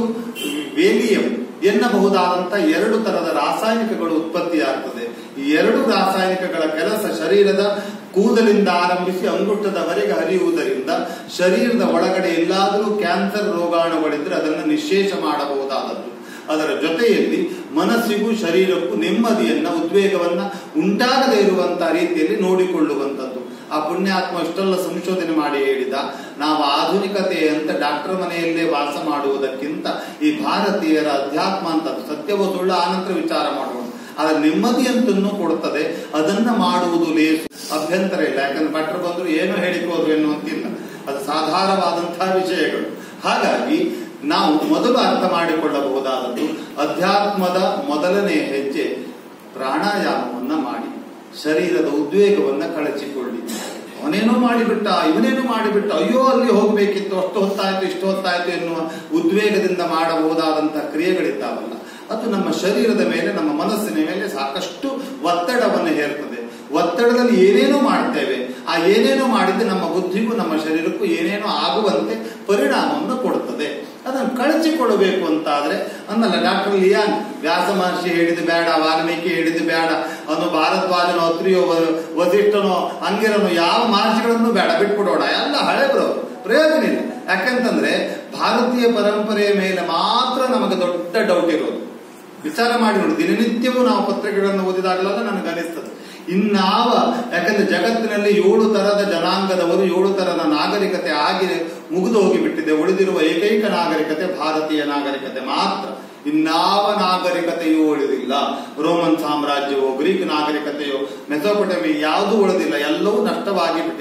ವೇಲಿಯಂ ಎನ್ನಬಹುದಾದಂತ ಎರಡು ತರದ ರಾಸಾಯನಿಕಗಳು ಉತ್ಪತ್ತಿಯಾಗ್ತದೆ ಈ ಎರಡು ರಾಸಾಯನಿಕಗಳ ಕೆಲಸ ಶರೀರದ ಕೂದಲಿಂದ ಆರಂಭಿಸಿ ಅಂಗುಟ್ಟದವರೆಗೆ ಹರಿಯುವುದರಿಂದ ಶರೀರದ ಒಳಗಡೆ ಎಲ್ಲಾದರೂ ಕ್ಯಾನ್ಸರ್ ರೋಗಾಣುಗಳಿದ್ರೆ ಅದನ್ನು ನಿಶೇಷ ಮಾಡಬಹುದಾದದ್ದು ಅದರ ಜೊತೆಯಲ್ಲಿ ಮನಸ್ಸಿಗೂ ಶರೀರಕ್ಕೂ ನೆಮ್ಮದಿಯನ್ನ ಉದ್ವೇಗವನ್ನ ಉಂಟಾಗದೇ ಇರುವಂತಹ ರೀತಿಯಲ್ಲಿ ನೋಡಿಕೊಳ್ಳುವಂಥದ್ದು ಆ ಪುಣ್ಯಾತ್ಮ ಇಷ್ಟೆಲ್ಲ ಸಂಶೋಧನೆ ಮಾಡಿ ಹೇಳಿದ ನಾವು ಆಧುನಿಕತೆ ಅಂತ ಡಾಕ್ಟರ್ ಮನೆಯಲ್ಲೇ ವಾಸ ಮಾಡುವುದಕ್ಕಿಂತ ಈ ಭಾರತೀಯರ ಅಧ್ಯಾತ್ಮ ಅಂತ ಸತ್ಯವೋ ಸುಳ್ಳು ಆನಂತರ ವಿಚಾರ ಮಾಡೋಣ ಅದರ ನೆಮ್ಮದಿಯಂತನ್ನು ಕೊಡುತ್ತದೆ ಅದನ್ನ ಮಾಡುವುದು ಲೇಸು ಅಭ್ಯಂತರ ಇಲ್ಲ ಯಾಕಂದ್ರೆ ಭಟ್ರು ಬಂದ್ರು ಏನೋ ಹೇಳಿಕೋದು ಎನ್ನುವಂತಿಲ್ಲ ಅದು ಸಾಧಾರಣವಾದಂತಹ ವಿಷಯಗಳು ಹಾಗಾಗಿ ನಾವು ಮೊದಲು ಅರ್ಥ ಮಾಡಿಕೊಳ್ಳಬಹುದಾದದ್ದು ಅಧ್ಯಾತ್ಮದ ಮೊದಲನೇ ಹೆಜ್ಜೆ ಪ್ರಾಣಾಯಾಮವನ್ನ ಮಾಡಿ ಶರೀರದ ಉದ್ವೇಗವನ್ನ ಕಳಚಿಕೊಳ್ಳಿ ಅವನೇನೋ ಮಾಡಿಬಿಟ್ಟ ಇವನೇನೋ ಮಾಡಿಬಿಟ್ಟ ಅಯ್ಯೋ ಅಲ್ಲಿ ಹೋಗ್ಬೇಕಿತ್ತು ಅಷ್ಟು ಹೊತ್ತಾಯ್ತು ಇಷ್ಟು ಹೊತ್ತಾಯ್ತು ಎನ್ನುವ ಉದ್ವೇಗದಿಂದ ಮಾಡಬಹುದಾದಂತಹ ಕ್ರಿಯೆಗಳಿದ್ದಾವಲ್ಲ ಅದು ನಮ್ಮ ಶರೀರದ ಮೇಲೆ ನಮ್ಮ ಮನಸ್ಸಿನ ಮೇಲೆ ಸಾಕಷ್ಟು ಒತ್ತಡವನ್ನು ಹೇರ್ತದೆ ಒತ್ತಡದಲ್ಲಿ ಏನೇನೋ ಮಾಡ್ತೇವೆ ಆ ಏನೇನೋ ಮಾಡಿದ್ದು ನಮ್ಮ ಬುದ್ಧಿಗೂ ನಮ್ಮ ಶರೀರಕ್ಕೂ ಏನೇನೋ ಆಗುವಂತೆ ಪರಿಣಾಮವನ್ನು ಕೊಡುತ್ತದೆ ಅದನ್ನು ಕಳಚಿಕೊಡಬೇಕು ಅಂತಾದ್ರೆ ಅನ್ನಲ್ಲ ಡಾಕ್ಟರ್ ಲಿಯಾನ್ ವ್ಯಾಸ ಮಹರ್ಷಿ ಹೇಳಿದ ಬೇಡ ವಾಲ್ಮೀಕಿ ಹೇಳಿದ ಬೇಡ ಅವನು ಭಾರದ್ವಾಜನೋ ಅತ್ರಿಯೋ ವ- ವಸಿಷ್ಠನೋ ಅಂಗಿರನೋ ಯಾವ ಮಹರ್ಷಿಗಳನ್ನು ಬೇಡ ಬಿಟ್ಬಿಡೋಣ ಎಲ್ಲ ಹಳೆ ಬರೋರು ಪ್ರಯೋಜನ ಇಲ್ಲ ಯಾಕಂತಂದ್ರೆ ಭಾರತೀಯ ಪರಂಪರೆಯ ಮೇಲೆ ಮಾತ್ರ ನಮಗೆ ದೊಡ್ಡ ಡೌಟ್ ಇರೋದು ವಿಚಾರ ಮಾಡಿ ನೋಡಿ ದಿನನಿತ್ಯವೂ ನಾವು ಪತ್ರಿಕೆಗಳನ್ನು ಓದಿದಾಗಲೆಲ್ಲ ನನಗೆ ಅನಿಸ್ತದೆ ಇನ್ನಾವ ಯಾಕಂದ್ರೆ ಜಗತ್ತಿನಲ್ಲಿ ಏಳು ತರದ ಜನಾಂಗದವರು ಏಳು ತರದ ನಾಗರಿಕತೆ ಆಗಿ ಮುಗಿದು ಹೋಗಿಬಿಟ್ಟಿದೆ ಉಳಿದಿರುವ ಏಕೈಕ ನಾಗರಿಕತೆ ಭಾರತೀಯ ನಾಗರಿಕತೆ ಮಾತ್ರ ಇನ್ನಾವ ನಾಗರಿಕತೆಯೂ ಉಳಿದಿಲ್ಲ ರೋಮನ್ ಸಾಮ್ರಾಜ್ಯವೋ ಗ್ರೀಕ್ ನಾಗರಿಕತೆಯೋ ಮೆಸೋಪೊಟಮಿ ಯಾವುದೂ ಉಳಿದಿಲ್ಲ ಎಲ್ಲವೂ ನಷ್ಟವಾಗಿ ಬಿಟ್ಟಿದೆ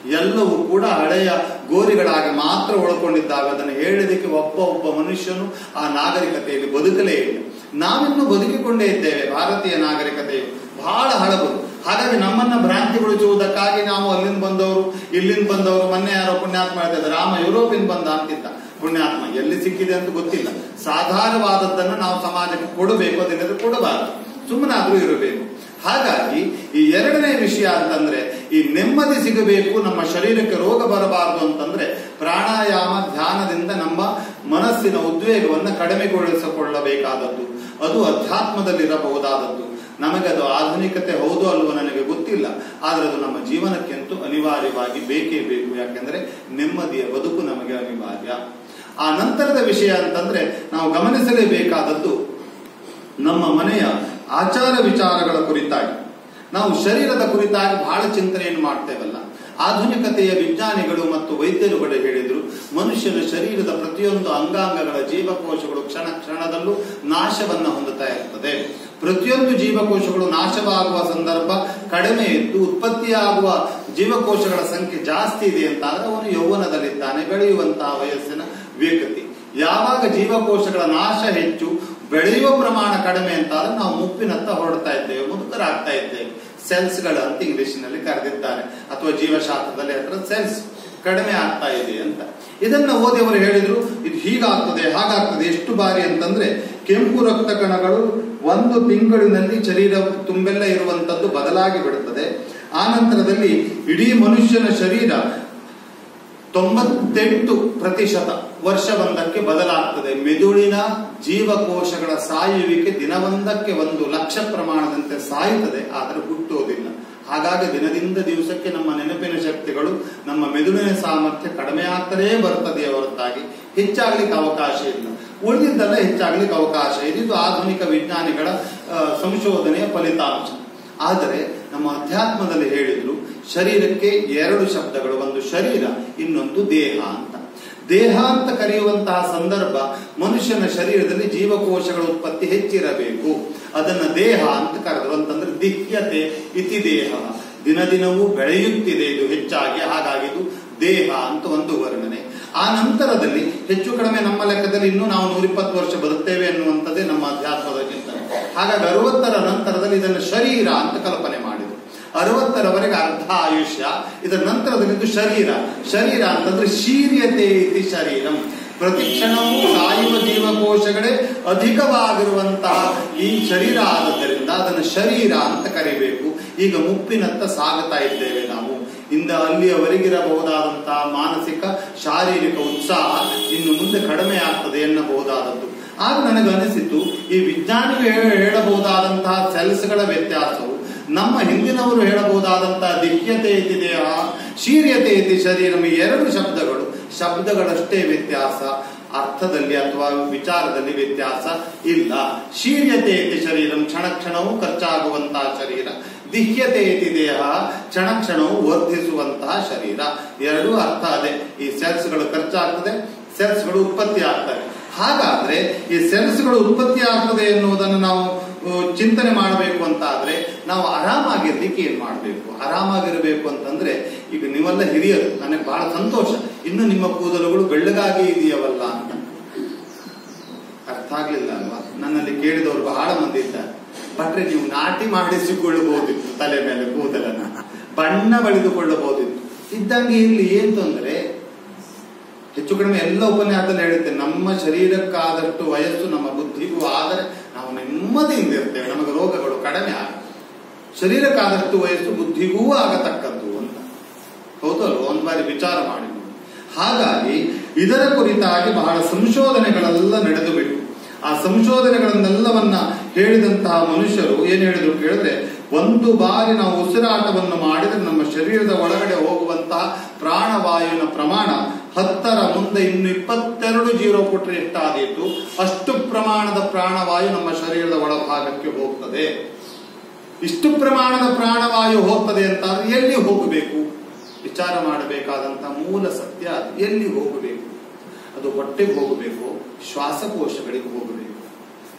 ಎಲ್ಲವೂ ಕೂಡ ಹಳೆಯ ಗೋರಿಗಳಾಗಿ ಮಾತ್ರ ಉಳ್ಕೊಂಡಿದ್ದಾವೆ ಅದನ್ನು ಹೇಳೋದಕ್ಕೆ ಒಬ್ಬ ಒಬ್ಬ ಮನುಷ್ಯನು ಆ ನಾಗರಿಕತೆಯಲ್ಲಿ ಬದುಕಲೇ ಇಲ್ಲ ನಾವಿನ್ನೂ ಬದುಕಿಕೊಂಡೇ ಇದ್ದೇವೆ ಭಾರತೀಯ ನಾಗರಿಕತೆಯು ಬಹಳ ಹಳಬರು ಹಾಗಾಗಿ ನಮ್ಮನ್ನ ಭ್ರಾಂತಿಗೊಳಿಸುವುದಕ್ಕಾಗಿ ನಾವು ಅಲ್ಲಿಂದ ಬಂದವರು ಇಲ್ಲಿಂದ ಬಂದವರು ಮೊನ್ನೆ ಯಾರೋ ಪುಣ್ಯಾತ್ಮ ಹೇಳ್ತಿದ್ದ ರಾಮ ಯುರೋಪಿನ ಬಂದ ಅಂತಿದ್ದ ಪುಣ್ಯಾತ್ಮ ಎಲ್ಲಿ ಸಿಕ್ಕಿದೆ ಅಂತ ಗೊತ್ತಿಲ್ಲ ಸಾಧಾರಣವಾದದ್ದನ್ನು ನಾವು ಸಮಾಜಕ್ಕೆ ಕೊಡಬೇಕು ಅದಿಲ್ಲದ್ರೆ ಕೊಡಬಾರದು ಸುಮ್ಮನಾದ್ರೂ ಇರಬೇಕು ಹಾಗಾಗಿ ಈ ಎರಡನೇ ವಿಷಯ ಅಂತಂದ್ರೆ ಈ ನೆಮ್ಮದಿ ಸಿಗಬೇಕು ನಮ್ಮ ಶರೀರಕ್ಕೆ ರೋಗ ಬರಬಾರದು ಅಂತಂದ್ರೆ ಪ್ರಾಣಾಯಾಮ ಧ್ಯಾನದಿಂದ ನಮ್ಮ ಮನಸ್ಸಿನ ಉದ್ವೇಗವನ್ನು ಕಡಿಮೆಗೊಳಿಸಿಕೊಳ್ಳಬೇಕಾದದ್ದು ಅದು ಅಧ್ಯಾತ್ಮದಲ್ಲಿರಬಹುದಾದದ್ದು ನಮಗೆ ಅದು ಆಧುನಿಕತೆ ಹೌದು ಅಲ್ವೋ ನನಗೆ ಗೊತ್ತಿಲ್ಲ ಆದ್ರೆ ಅದು ನಮ್ಮ ಜೀವನಕ್ಕೆಂತೂ ಅನಿವಾರ್ಯವಾಗಿ ಬೇಕೇ ಬೇಕು ಯಾಕೆಂದ್ರೆ ನೆಮ್ಮದಿಯ ಬದುಕು ನಮಗೆ ಅನಿವಾರ್ಯ ಆ ನಂತರದ ವಿಷಯ ಅಂತಂದ್ರೆ ನಾವು ಗಮನಿಸಲೇಬೇಕಾದದ್ದು ನಮ್ಮ ಮನೆಯ ಆಚಾರ ವಿಚಾರಗಳ ಕುರಿತಾಗಿ ನಾವು ಶರೀರದ ಕುರಿತಾಗಿ ಬಹಳ ಚಿಂತನೆಯನ್ನು ಮಾಡ್ತೇವಲ್ಲ ಆಧುನಿಕತೆಯ ವಿಜ್ಞಾನಿಗಳು ಮತ್ತು ವೈದ್ಯರುಗಳು ಹೇಳಿದ್ರು ಮನುಷ್ಯನ ಶರೀರದ ಪ್ರತಿಯೊಂದು ಅಂಗಾಂಗಗಳ ಜೀವಕೋಶಗಳು ಕ್ಷಣ ಕ್ಷಣದಲ್ಲೂ ನಾಶವನ್ನ ಹೊಂದುತ್ತಾ ಇರ್ತದೆ ಪ್ರತಿಯೊಂದು ಜೀವಕೋಶಗಳು ನಾಶವಾಗುವ ಸಂದರ್ಭ ಕಡಿಮೆ ಇದ್ದು ಉತ್ಪತ್ತಿಯಾಗುವ ಜೀವಕೋಶಗಳ ಸಂಖ್ಯೆ ಜಾಸ್ತಿ ಇದೆ ಅಂತ ಆದ್ರೆ ಅವನು ಯೌವನದಲ್ಲಿದ್ದಾನೆ ಬೆಳೆಯುವಂತಹ ವಯಸ್ಸಿನ ವ್ಯಕ್ತಿ ಯಾವಾಗ ಜೀವಕೋಶಗಳ ನಾಶ ಹೆಚ್ಚು ಬೆಳೆಯುವ ಪ್ರಮಾಣ ಕಡಿಮೆ ಅಂತ ಆದ್ರೆ ನಾವು ಮುಪ್ಪಿನತ್ತ ಹೊರಡ್ತಾ ಇದ್ದೇವೆ ಮುದುಕರಾಗ್ತಾ ಇದ್ದೇವೆ ಸೆಲ್ಸ್ಗಳು ಅಂತ ಇಂಗ್ಲಿಷಿನಲ್ಲಿ ಕರೆದಿದ್ದಾರೆ ಅಥವಾ ಜೀವಶಾಸ್ತ್ರದಲ್ಲಿ ಹತ್ರ ಸೆಲ್ಸ್ ಕಡಿಮೆ ಆಗ್ತಾ ಇದೆ ಅಂತ ಇದನ್ನ ಓದಿ ಅವರು ಹೇಳಿದ್ರು ಇದು ಹೀಗಾಗ್ತದೆ ಹಾಗಾಗ್ತದೆ ಎಷ್ಟು ಬಾರಿ ಅಂತಂದ್ರೆ ಕೆಂಪು ರಕ್ತ ಕಣಗಳು ಒಂದು ತಿಂಗಳಿನಲ್ಲಿ ಶರೀರ ತುಂಬೆಲ್ಲ ಇರುವಂತದ್ದು ಬದಲಾಗಿ ಬಿಡುತ್ತದೆ ಆ ನಂತರದಲ್ಲಿ ಇಡೀ ಮನುಷ್ಯನ ಶರೀರ ತೊಂಬತ್ತೆಂಟು ಪ್ರತಿಶತ ವರ್ಷವೊಂದಕ್ಕೆ ಬದಲಾಗ್ತದೆ ಮೆದುಳಿನ ಜೀವಕೋಶಗಳ ಸಾಯುವಿಕೆ ದಿನವೊಂದಕ್ಕೆ ಒಂದು ಲಕ್ಷ ಪ್ರಮಾಣದಂತೆ ಸಾಯುತ್ತದೆ ಆದರೆ ಹುಟ್ಟುವುದಿಲ್ಲ ಹಾಗಾಗಿ ದಿನದಿಂದ ದಿವಸಕ್ಕೆ ನಮ್ಮ ನೆನಪಿನ ಶಕ್ತಿಗಳು ನಮ್ಮ ಮೆದುಳಿನ ಸಾಮರ್ಥ್ಯ ಕಡಿಮೆ ಆಗ್ತಲೇ ಬರ್ತದೆ ಹೊರತಾಗಿ ಹೆಚ್ಚಾಗ್ಲಿಕ್ಕೆ ಅವಕಾಶ ಇಲ್ಲ ಉಳಿದಿದ್ದೆಲ್ಲ ಹೆಚ್ಚಾಗ್ಲಿಕ್ಕೆ ಅವಕಾಶ ಇದೆ ಇದು ಆಧುನಿಕ ವಿಜ್ಞಾನಿಗಳ ಆ, ಸಂಶೋಧನೆಯ ಫಲಿತಾಂಶ ಆದರೆ ನಮ್ಮ ಅಧ್ಯಾತ್ಮದಲ್ಲಿ ಹೇಳಿದ್ರು ಶರೀರಕ್ಕೆ ಎರಡು ಶಬ್ದಗಳು ಒಂದು ಶರೀರ ಇನ್ನೊಂದು ದೇಹ ಅಂತ ದೇಹ ಅಂತ ಕರೆಯುವಂತಹ ಸಂದರ್ಭ ಮನುಷ್ಯನ ಶರೀರದಲ್ಲಿ ಜೀವಕೋಶಗಳ ಉತ್ಪತ್ತಿ ಹೆಚ್ಚಿರಬೇಕು ಅದನ್ನ ದೇಹ ಅಂತ ಕರೆದ್ರು ಅಂತಂದ್ರೆ ದಿಹ್ಯತೆ ಇತಿ ದೇಹ ದಿನ ದಿನವೂ ಬೆಳೆಯುತ್ತಿದೆ ಇದು ಹೆಚ್ಚಾಗಿ ಹಾಗಾಗಿ ಇದು ದೇಹ ಅಂತ ಒಂದು ವರ್ಣನೆ ಆ ನಂತರದಲ್ಲಿ ಹೆಚ್ಚು ಕಡಿಮೆ ನಮ್ಮ ಲೆಕ್ಕದಲ್ಲಿ ಇನ್ನೂ ನಾವು ನೂರಿಪ್ಪತ್ತು ವರ್ಷ ಬದುಕ್ತೇವೆ ಅನ್ನುವಂಥದ್ದೇ ನಮ್ಮ ಅಧ್ಯಾತ್ಮದ ಚಿಂತನೆ ಹಾಗಾಗಿ ಅರವತ್ತರ ನಂತರದಲ್ಲಿ ಇದನ್ನು ಶರೀರ ಅಂತ ಕಲ್ಪನೆ ಮಾಡಿದರು ಅರವತ್ತರವರೆಗೆ ಅರ್ಧ ಆಯುಷ್ಯ ಇದರ ನಂತರದಲ್ಲಿ ಇದು ಶರೀರ ಶರೀರ ಅಂತಂದ್ರೆ ಶೀರ್ಯತೆ ಇತಿ ಶರೀರಂ ಪ್ರತಿ ಕ್ಷಣವೂ ಸಾಯುವ ಜೀವಕೋಶಗಳೇ ಅಧಿಕವಾಗಿರುವಂತಹ ಈ ಶರೀರ ಆದದ್ದರಿಂದ ಅದನ್ನು ಶರೀರ ಅಂತ ಕರಿಬೇಕು ಈಗ ಮುಪ್ಪಿನತ್ತ ಸಾಗುತ್ತಾ ಇದ್ದೇವೆ ನಾವು ಇಂದ ಅಲ್ಲಿಯವರೆಗಿರಬಹುದಾದಂತಹ ಮಾನಸಿಕ ಶಾರೀರಿಕ ಉತ್ಸಾಹ ಇನ್ನು ಮುಂದೆ ಕಡಿಮೆ ಆಗ್ತದೆ ಎನ್ನಬಹುದಾದದ್ದು ಆಗ ನನಗೆ ಅನಿಸಿತು ಈ ವಿಜ್ಞಾನಿಗಳು ಹೇಳ- ಹೇಳಬಹುದಾದಂತಹ ಸೆಲ್ಸ್ಗಳ ವ್ಯತ್ಯಾಸವು ನಮ್ಮ ಹಿಂದಿನವರು ಹೇಳಬಹುದಾದಂತಹ ದಿಹ್ಯತೆ ಇತಿ ದೇಹ ಶೀರ್ಯತೆ ಇತಿ ಶರೀರಂ ಈ ಎರಡು ಶಬ್ದಗಳು ಶಬ್ದಗಳಷ್ಟೇ ವ್ಯತ್ಯಾಸ ಅರ್ಥದಲ್ಲಿ ಅಥವಾ ವಿಚಾರದಲ್ಲಿ ವ್ಯತ್ಯಾಸ ಇಲ್ಲ ಶೀರ್ಯತೆ ಇತಿ ಶರೀರಂ ಕ್ಷಣ ಕ್ಷಣವೂ ಖರ್ಚಾಗುವಂತಹ ಶರೀರ ದಿಹ್ಯತೆ ಇತಿ ದೇಹ ಕ್ಷಣ ಕ್ಷಣವೂ ವರ್ಧಿಸುವಂತಹ ಶರೀರ ಎರಡೂ ಅರ್ಥ ಅದೇ ಈ ಸೆಲ್ಸ್ಗಳು ಖರ್ಚಾಗ್ತದೆ ಸೆಲ್ಸ್ಗಳು ಉತ್ಪತ್ತಿ ಆಗ್ತವೆ ಹಾಗಾದ್ರೆ ಈ ಸೆಲ್ಸ್ಗಳು ಉತ್ಪತ್ತಿ ಆಗ್ತದೆ ಎನ್ನುವುದನ್ನು ನಾವು ಆ, ಚಿಂತನೆ ಮಾಡಬೇಕು ಅಂತ ಆದ್ರೆ ನಾವು ಆರಾಮಾಗಿರ್ಲಿಕ್ಕೆ ಏನ್ ಮಾಡಬೇಕು ಆರಾಮಾಗಿರ್ಬೇಕು ಅಂತಂದ್ರೆ ಈಗ ನೀವೆಲ್ಲ ಹಿರಿಯರು ನನಗೆ ಬಹಳ ಸಂತೋಷ ಇನ್ನು ನಿಮ್ಮ ಕೂದಲುಗಳು ಬೆಳ್ಳಗಾಗಿ ಇದೆಯವಲ್ಲ ಅಂತ ಅರ್ಥ ಆಗ್ಲಿಲ್ಲ ಅಲ್ವಾ ನನ್ನಲ್ಲಿ ಕೇಳಿದವರು ಬಹಳ ಮಂದಿ ಇದ್ದಾರೆ ಬಟ್ರೆ ನೀವು ನಾಟಿ ಮಾಡಿಸಿಕೊಳ್ಳಬಹುದಿತ್ತು ತಲೆ ಮೇಲೆ ಕೂದಲನ್ನ ಬಣ್ಣ ಬಳಿದುಕೊಳ್ಳಬಹುದಿತ್ತು ಇದ್ದಂಗೆ ಇಲ್ಲಿ ಏನ್ ತೊಂದರೆ ಹೆಚ್ಚು ಕಡಿಮೆ ಎಲ್ಲ ಉಪನ್ಯಾಸದಲ್ಲಿ ಹೇಳುತ್ತೇನೆ ನಮ್ಮ ಶರೀರಕ್ಕಾದಷ್ಟು ವಯಸ್ಸು ನಮ್ಮ ಬುದ್ಧಿಗೂ ಆದರೆ ನಾವು ನೆಮ್ಮದಿಯಿಂದ ಇರ್ತೇವೆ ನಮಗೆ ರೋಗಗಳು ಕಡಿಮೆ ಆಗ ಶರೀರಕ್ಕಾದಷ್ಟು ವಯಸ್ಸು ಬುದ್ಧಿಗೂ ಆಗತಕ್ಕದ್ದು ಅಂತ ಹೌದು ಅಲ್ವಾ ಒಂದು ಬಾರಿ ವಿಚಾರ ಮಾಡಿ ನೋಡಿ. ಹಾಗಾಗಿ ಇದರ ಕುರಿತಾಗಿ ಬಹಳ ಸಂಶೋಧನೆಗಳೆಲ್ಲ ನಡೆದು ಬಿಟ್ಟು ಆ ಸಂಶೋಧನೆಗಳನ್ನೆಲ್ಲವನ್ನ ಹೇಳಿದಂತಹ ಮನುಷ್ಯರು ಏನ್ ಹೇಳಿದ್ರು ಕೇಳಿದ್ರೆ ಒಂದು ಬಾರಿ ನಾವು ಉಸಿರಾಟವನ್ನು ಮಾಡಿದ್ರೆ ನಮ್ಮ ಶರೀರದ ಒಳಗಡೆ ಹೋಗುವಂತಹ ಪ್ರಾಣವಾಯುವಿನ ಪ್ರಮಾಣ ಹತ್ತರ ಮುಂದೆ ಇನ್ನು ಇಪ್ಪತ್ತೆರಡು ಜೀರೋ ಕೊಟ್ಟರೆ ಎಷ್ಟಾದೀತು ಅಷ್ಟು ಪ್ರಮಾಣದ ಪ್ರಾಣವಾಯು ನಮ್ಮ ಶರೀರದ ಒಳಭಾಗಕ್ಕೆ ಹೋಗ್ತದೆ ಇಷ್ಟು ಪ್ರಮಾಣದ ಪ್ರಾಣವಾಯು ಹೋಗ್ತದೆ ಅಂತ ಆದ್ರೆ ಎಲ್ಲಿ ಹೋಗಬೇಕು ವಿಚಾರ ಮಾಡಬೇಕಾದಂತಹ ಮೂಲ ಸತ್ಯ ಅದು ಎಲ್ಲಿ ಹೋಗಬೇಕು ಅದು ಹೊಟ್ಟೆಗೆ ಹೋಗಬೇಕು ಶ್ವಾಸಕೋಶಗಳಿಗೆ ಹೋಗಬೇಕು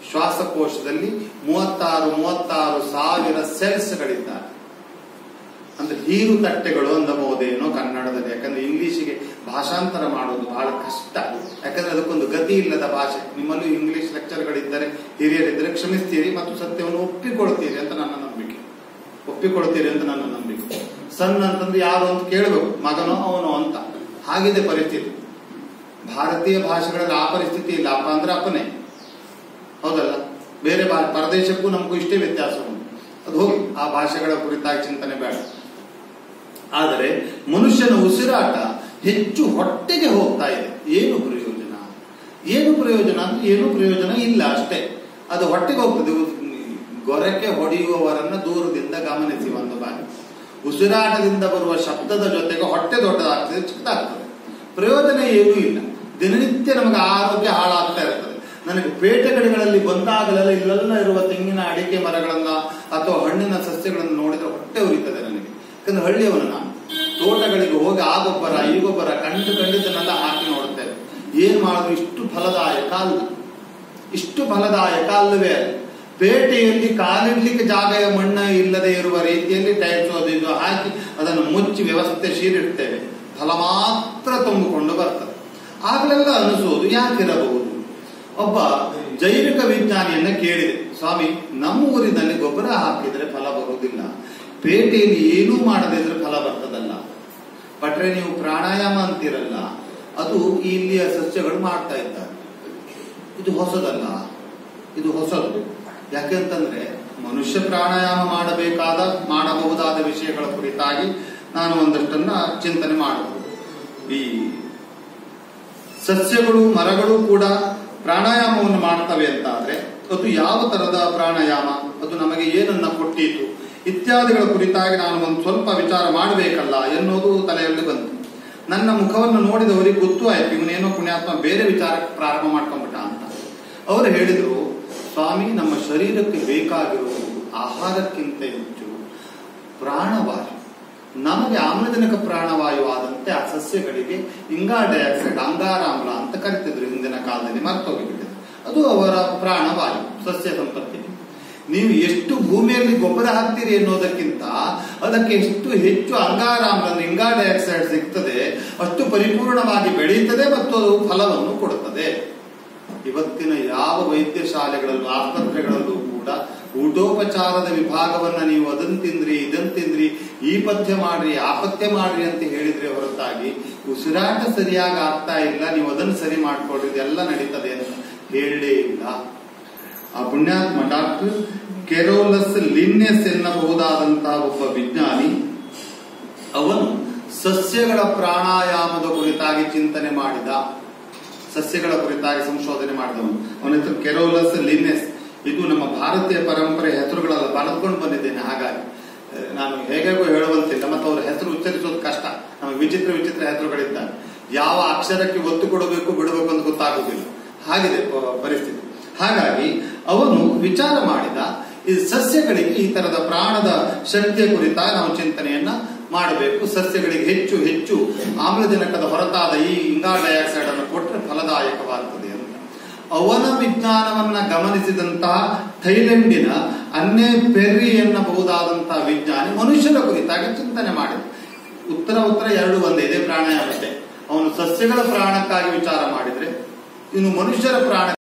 ಶ್ವಾಸಕೋಶದಲ್ಲಿ ಮೂವತ್ತಾರು ಮೂವತ್ತಾರು ಸಾವಿರ ಸೆಲ್ಸ್ಗಳಿದ್ದಾರೆ ಅಂದ್ರೆ ಹೀರು ತಟ್ಟೆಗಳು ಅಂದಬಹುದೇನೋ ಕನ್ನಡದಲ್ಲಿ ಯಾಕಂದ್ರೆ ಇಂಗ್ಲಿಷಿಗೆ ಭಾಷಾಂತರ ಮಾಡೋದು ಬಹಳ ಕಷ್ಟ ಯಾಕಂದ್ರೆ ಅದಕ್ಕೊಂದು ಗತಿ ಇಲ್ಲದ ಭಾಷೆ ನಿಮ್ಮಲ್ಲೂ ಇಂಗ್ಲಿಷ್ ಲೆಕ್ಚರ್ಗಳಿದ್ದರೆ ಹಿರಿಯರಿದ್ದರೆ ಕ್ಷಮಿಸ್ತೀರಿ ಮತ್ತು ಸತ್ಯವನ್ನು ಒಪ್ಪಿಕೊಳ್ತೀರಿ ಅಂತ ನನ್ನ ನಂಬಿಕೆ ಒಪ್ಪಿಕೊಳ್ತೀರಿ ಅಂತ ನನ್ನ ನಂಬಿಕೆ ಸಣ್ಣ ಅಂತಂದ್ರೆ ಯಾರು ಅಂತ ಕೇಳಬೇಕು ಮಗನೋ ಅವನೋ ಅಂತ ಹಾಗಿದೆ ಪರಿಸ್ಥಿತಿ ಭಾರತೀಯ ಭಾಷೆಗಳಲ್ಲಿ ಆ ಪರಿಸ್ಥಿತಿ ಇಲ್ಲ ಅಪ್ಪ ಅಂದ್ರೆ ಅಪ್ಪನೇ ಹೌದಲ್ಲ ಬೇರೆ ಭಾ ಪರದೇಶಕ್ಕೂ ನಮಗೂ ಇಷ್ಟೇ ವ್ಯತ್ಯಾಸ ಉಂಟು ಅದು ಹೋಗಿ ಆ ಭಾಷೆಗಳ ಕುರಿತಾಗಿ ಚಿಂತನೆ ಬೇಡ ಆದರೆ ಮನುಷ್ಯನ ಉಸಿರಾಟ ಹೆಚ್ಚು ಹೊಟ್ಟೆಗೆ ಹೋಗ್ತಾ ಇದೆ ಏನು ಪ್ರಯೋಜನ ಏನು ಪ್ರಯೋಜನ ಅಂದ್ರೆ ಏನು ಪ್ರಯೋಜನ ಇಲ್ಲ ಅಷ್ಟೇ ಅದು ಹೊಟ್ಟೆಗೆ ಹೋಗ್ತದೆ ಉ- ಗೊರಕೆ ಹೊಡೆಯುವವರನ್ನ ದೂರದಿಂದ ಗಮನಿಸಿ ಒಂದು ಬಾರಿ ಉಸಿರಾಟದಿಂದ ಬರುವ ಶಬ್ದದ ಜೊತೆಗೆ ಹೊಟ್ಟೆ ದೊಡ್ಡದಾಗ್ತದೆ ಚಿಕ್ಕದಾಗ್ತದೆ ಪ್ರಯೋಜನ ಏನೂ ಇಲ್ಲ ದಿನನಿತ್ಯ ನಮಗೆ ಆರೋಗ್ಯ ಹಾಳಾಗ್ತಾ ಇರ್ತದೆ ನನಗೆ ಪೇಟೆಗಡಿಗಳಲ್ಲಿ ಬಂದಾಗಲೆಲ್ಲ ಇಲ್ಲೆಲ್ಲ ಇರುವ ತೆಂಗಿನ ಅಡಿಕೆ ಮರಗಳನ್ನ ಅಥವಾ ಹಣ್ಣಿನ ಸಸ್ಯಗಳನ್ನು ನೋಡಿದ್ರೆ ಹೊಟ್ಟೆ ಉರಿತದೆ ನನಗೆ ಯಾಕಂದ್ರೆ ಹಳ್ಳಿಯವನು ನಾನು ತೋಟಗಳಿಗೆ ಹೋಗಿ ಆ ಗೊಬ್ಬರ ಈ ಗೊಬ್ಬರ ಕಂಡು ಕಂಡಿದ್ದನ್ನೆಲ್ಲ ಹಾಕಿ ನೋಡುತ್ತೇವೆ ಏನ್ ಮಾಡಿದ್ರು ಇಷ್ಟು ಫಲದಾಯಕ ಅಲ್ಲ ಇಷ್ಟು ಫಲದಾಯಕ ಅಲ್ಲವೇ ಅಲ್ಲ ಪೇಟೆಯಲ್ಲಿ ಕಾಲಿಡ್ಲಿಕ್ಕೆ ಜಾಗ ಮಣ್ಣ ಇಲ್ಲದೆ ಇರುವ ರೀತಿಯಲ್ಲಿ ಟೈಲ್ಸ್ ಅದು ಇದು ಹಾಕಿ ಅದನ್ನು ಮುಚ್ಚಿ ವ್ಯವಸ್ಥೆ ಶೀರಿಡ್ತೇವೆ ಫಲ ಮಾತ್ರ ತುಂಬಿಕೊಂಡು ಬರ್ತದೆ ಆಗ್ಲೆಲ್ಲ ಅನಿಸೋದು ಯಾಕಿರಬಹುದು ಒಬ್ಬ ಜೈವಿಕ ವಿಜ್ಞಾನಿಯನ್ನ ಕೇಳಿದೆ ಸ್ವಾಮಿ ನಮ್ಮ ಊರಿನಲ್ಲಿ ಗೊಬ್ಬರ ಹಾಕಿದ್ರೆ ಫಲ ಬರುವುದಿಲ್ಲ ಪೇಟೆಯಲ್ಲಿ ಏನೂ ಮಾಡದೇ ಇದ್ರೆ ಫಲ ಬರ್ತದಲ್ಲ ಬಟ್ರೆ ನೀವು ಪ್ರಾಣಾಯಾಮ ಅಂತೀರಲ್ಲ ಅದು ಇಲ್ಲಿಯ ಸಸ್ಯಗಳು ಮಾಡ್ತಾ ಇದ್ದಾರೆ ಇದು ಹೊಸದಲ್ಲ ಇದು ಹೊಸದು ಯಾಕೆಂತಂದ್ರೆ ಮನುಷ್ಯ ಪ್ರಾಣಾಯಾಮ ಮಾಡಬೇಕಾದ ಮಾಡಬಹುದಾದ ವಿಷಯಗಳ ಕುರಿತಾಗಿ ನಾನು ಒಂದಷ್ಟನ್ನ ಚಿಂತನೆ ಮಾಡಬಹುದು ಈ ಸಸ್ಯಗಳು ಮರಗಳು ಕೂಡ ಪ್ರಾಣಾಯಾಮವನ್ನು ಮಾಡ್ತವೆ ಅಂತ ಆದ್ರೆ ಅದು ಯಾವ ತರದ ಪ್ರಾಣಾಯಾಮ ಅದು ನಮಗೆ ಏನನ್ನ ಕೊಟ್ಟೀತು ಇತ್ಯಾದಿಗಳ ಕುರಿತಾಗಿ ನಾನು ಒಂದು ಸ್ವಲ್ಪ ವಿಚಾರ ಮಾಡಬೇಕಲ್ಲ ಎನ್ನುವುದು ತಲೆಯಲ್ಲಿ ಬಂತು ನನ್ನ ಮುಖವನ್ನು ನೋಡಿದವರಿಗೆ ಗೊತ್ತು ಆಯ್ತು ಇವನೇನೋ ಪುಣ್ಯಾತ್ಮ ಬೇರೆ ವಿಚಾರಕ್ಕೆ ಪ್ರಾರಂಭ ಮಾಡ್ಕೊಂಡ್ಬಿಟ್ಟ ಅಂತ ಅವರು ಹೇಳಿದ್ರು ಸ್ವಾಮಿ ನಮ್ಮ ಶರೀರಕ್ಕೆ ಬೇಕಾಗಿರುವುದು ಆಹಾರಕ್ಕಿಂತ ಹೆಚ್ಚು ಪ್ರಾಣವಾಯು ನಮಗೆ ಆಮ್ಲಜನಕ ಪ್ರಾಣವಾಯು ಆದಂತೆ ಆ ಸಸ್ಯಗಳಿಗೆ ಇಂಗಾ ಡೈಆಕ್ಸೈಡ್ ಅಂಗಾರಾಮ್ಲ ಅಂತ ಕರಿತಿದ್ರು ಹಿಂದಿನ ಕಾಲದಲ್ಲಿ ಮರ್ತೋಗಿಬಿಟ್ಟಿದೆ ಅದು ಅವರ ಪ್ರಾಣವಾಯು ಸಸ್ಯ ಸಂಪತ್ತಿಗೆ ನೀವು ಎಷ್ಟು ಭೂಮಿಯಲ್ಲಿ ಗೊಬ್ಬರ ಹಾಕ್ತೀರಿ ಎನ್ನುವುದಕ್ಕಿಂತ ಅದಕ್ಕೆ ಎಷ್ಟು ಹೆಚ್ಚು ಅಂಗಾರಾಮ್ಲ ಅಂದ್ರೆ ಇಂಗಾ ಡೈಆಕ್ಸೈಡ್ ಸಿಗ್ತದೆ ಅಷ್ಟು ಪರಿಪೂರ್ಣವಾಗಿ ಬೆಳೆಯುತ್ತದೆ ಮತ್ತು ಅದು ಫಲವನ್ನು ಕೊಡುತ್ತದೆ ಇವತ್ತಿನ ಯಾವ ವೈದ್ಯ ಶಾಲೆಗಳಲ್ಲೂ ಆಸ್ಪತ್ರೆಗಳಲ್ಲೂ ಕೂಡ ಊಟೋಪಚಾರದ ವಿಭಾಗವನ್ನ ನೀವು ಅದನ್ ತಿಂದ್ರಿ ಇದನ್ ತಿಂದ್ರಿ ಈ ಪಥ್ಯ ಮಾಡ್ರಿ ಆ ಪಥ್ಯ ಮಾಡ್ರಿ ಅಂತ ಹೇಳಿದ್ರೆ ಹೊರತಾಗಿ ಉಸಿರಾಟ ಸರಿಯಾಗಿ ಆಗ್ತಾ ಇಲ್ಲ ನೀವು ಅದನ್ನು ಸರಿ ಮಾಡ್ಕೊಳ್ರಿ ಇದೆಲ್ಲ ನಡೀತದೆ ಅಂತ ಹೇಳಲೇ ಇಲ್ಲ ಆ ಪುಣ್ಯಾತ್ಮ ಡಾಕ್ಟರ್ ಕೆರೋಲಸ್ ಲಿನ್ನೆಸ್ ಎನ್ನಬಹುದಾದಂತಹ ಒಬ್ಬ ವಿಜ್ಞಾನಿ ಅವನು ಸಸ್ಯಗಳ ಪ್ರಾಣಾಯಾಮದ ಕುರಿತಾಗಿ ಚಿಂತನೆ ಮಾಡಿದ ಸಸ್ಯಗಳ ಕುರಿತಾಗಿ ಸಂಶೋಧನೆ ಮಾಡಿದವನು ಅವನ ಹೆಸರು ಕೆರೋಲಸ್ ಲಿನ್ನೆಸ್ ಇದು ನಮ್ಮ ಭಾರತೀಯ ಪರಂಪರೆ ಹೆಸರುಗಳೆಲ್ಲ ಬರೆದುಕೊಂಡು ಬಂದಿದ್ದೇನೆ ಹಾಗಾಗಿ ಅಹ್, ನಾನು ಹೇಗಾಗೂ ಹೇಳುವಂತಿಲ್ಲ ಮತ್ತು ಅವರ ಹೆಸರು ಉಚ್ಚರಿಸೋದು ಕಷ್ಟ ನಮಗೆ ವಿಚಿತ್ರ ವಿಚಿತ್ರ ಹೆಸರುಗಳಿದ್ದಾರೆ ಯಾವ ಅಕ್ಷರಕ್ಕೆ ಒತ್ತು ಕೊಡಬೇಕು ಬಿಡಬೇಕು ಅಂತ ಗೊತ್ತಾಗುದಿಲ್ಲ ಹಾಗಿದೆ ಪ- ಪರಿಸ್ಥಿತಿ ಹಾಗಾಗಿ ಅವನು ವಿಚಾರ ಮಾಡಿದ ಈ ಸಸ್ಯಗಳಿಗೆ ಈ ತರದ ಪ್ರಾಣದ ಶಕ್ತಿಯ ಕುರಿತಾಗಿ ನಾವು ಚಿಂತನೆಯನ್ನ ಮಾಡಬೇಕು ಸಸ್ಯಗಳಿಗೆ ಹೆಚ್ಚು ಹೆಚ್ಚು ಆಮ್ಲಜನಕದ ಹೊರತಾದ ಈ ಇಂಗಾ ಡೈಆಕ್ಸೈಡ್ ಅನ್ನು ಕೊಟ್ಟರೆ ಫಲದಾಯಕವಾಗ್ತದೆ ಅಂತ ಅವನ ವಿಜ್ಞಾನವನ್ನ ಗಮನಿಸಿದಂತಹ ಥೈಲೆಂಡಿನ ಅನ್ನೆ ಪೆರ್ರಿ ಎನ್ನಬಹುದಾದಂತಹ ವಿಜ್ಞಾನಿ ಮನುಷ್ಯರ ಕುರಿತಾಗಿ ಚಿಂತನೆ ಮಾಡಿದ ಉತ್ತರ ಉತ್ತರ ಎರಡು ಒಂದೇ ಇದೆ ಪ್ರಾಣಾಯಾಮತೆ ಅವನು ಸಸ್ಯಗಳ ಪ್ರಾಣಕ್ಕಾಗಿ ವಿಚಾರ ಮಾಡಿದ್ರೆ ಇನ್ನು ಮನುಷ್ಯರ ಪ್ರಾಣ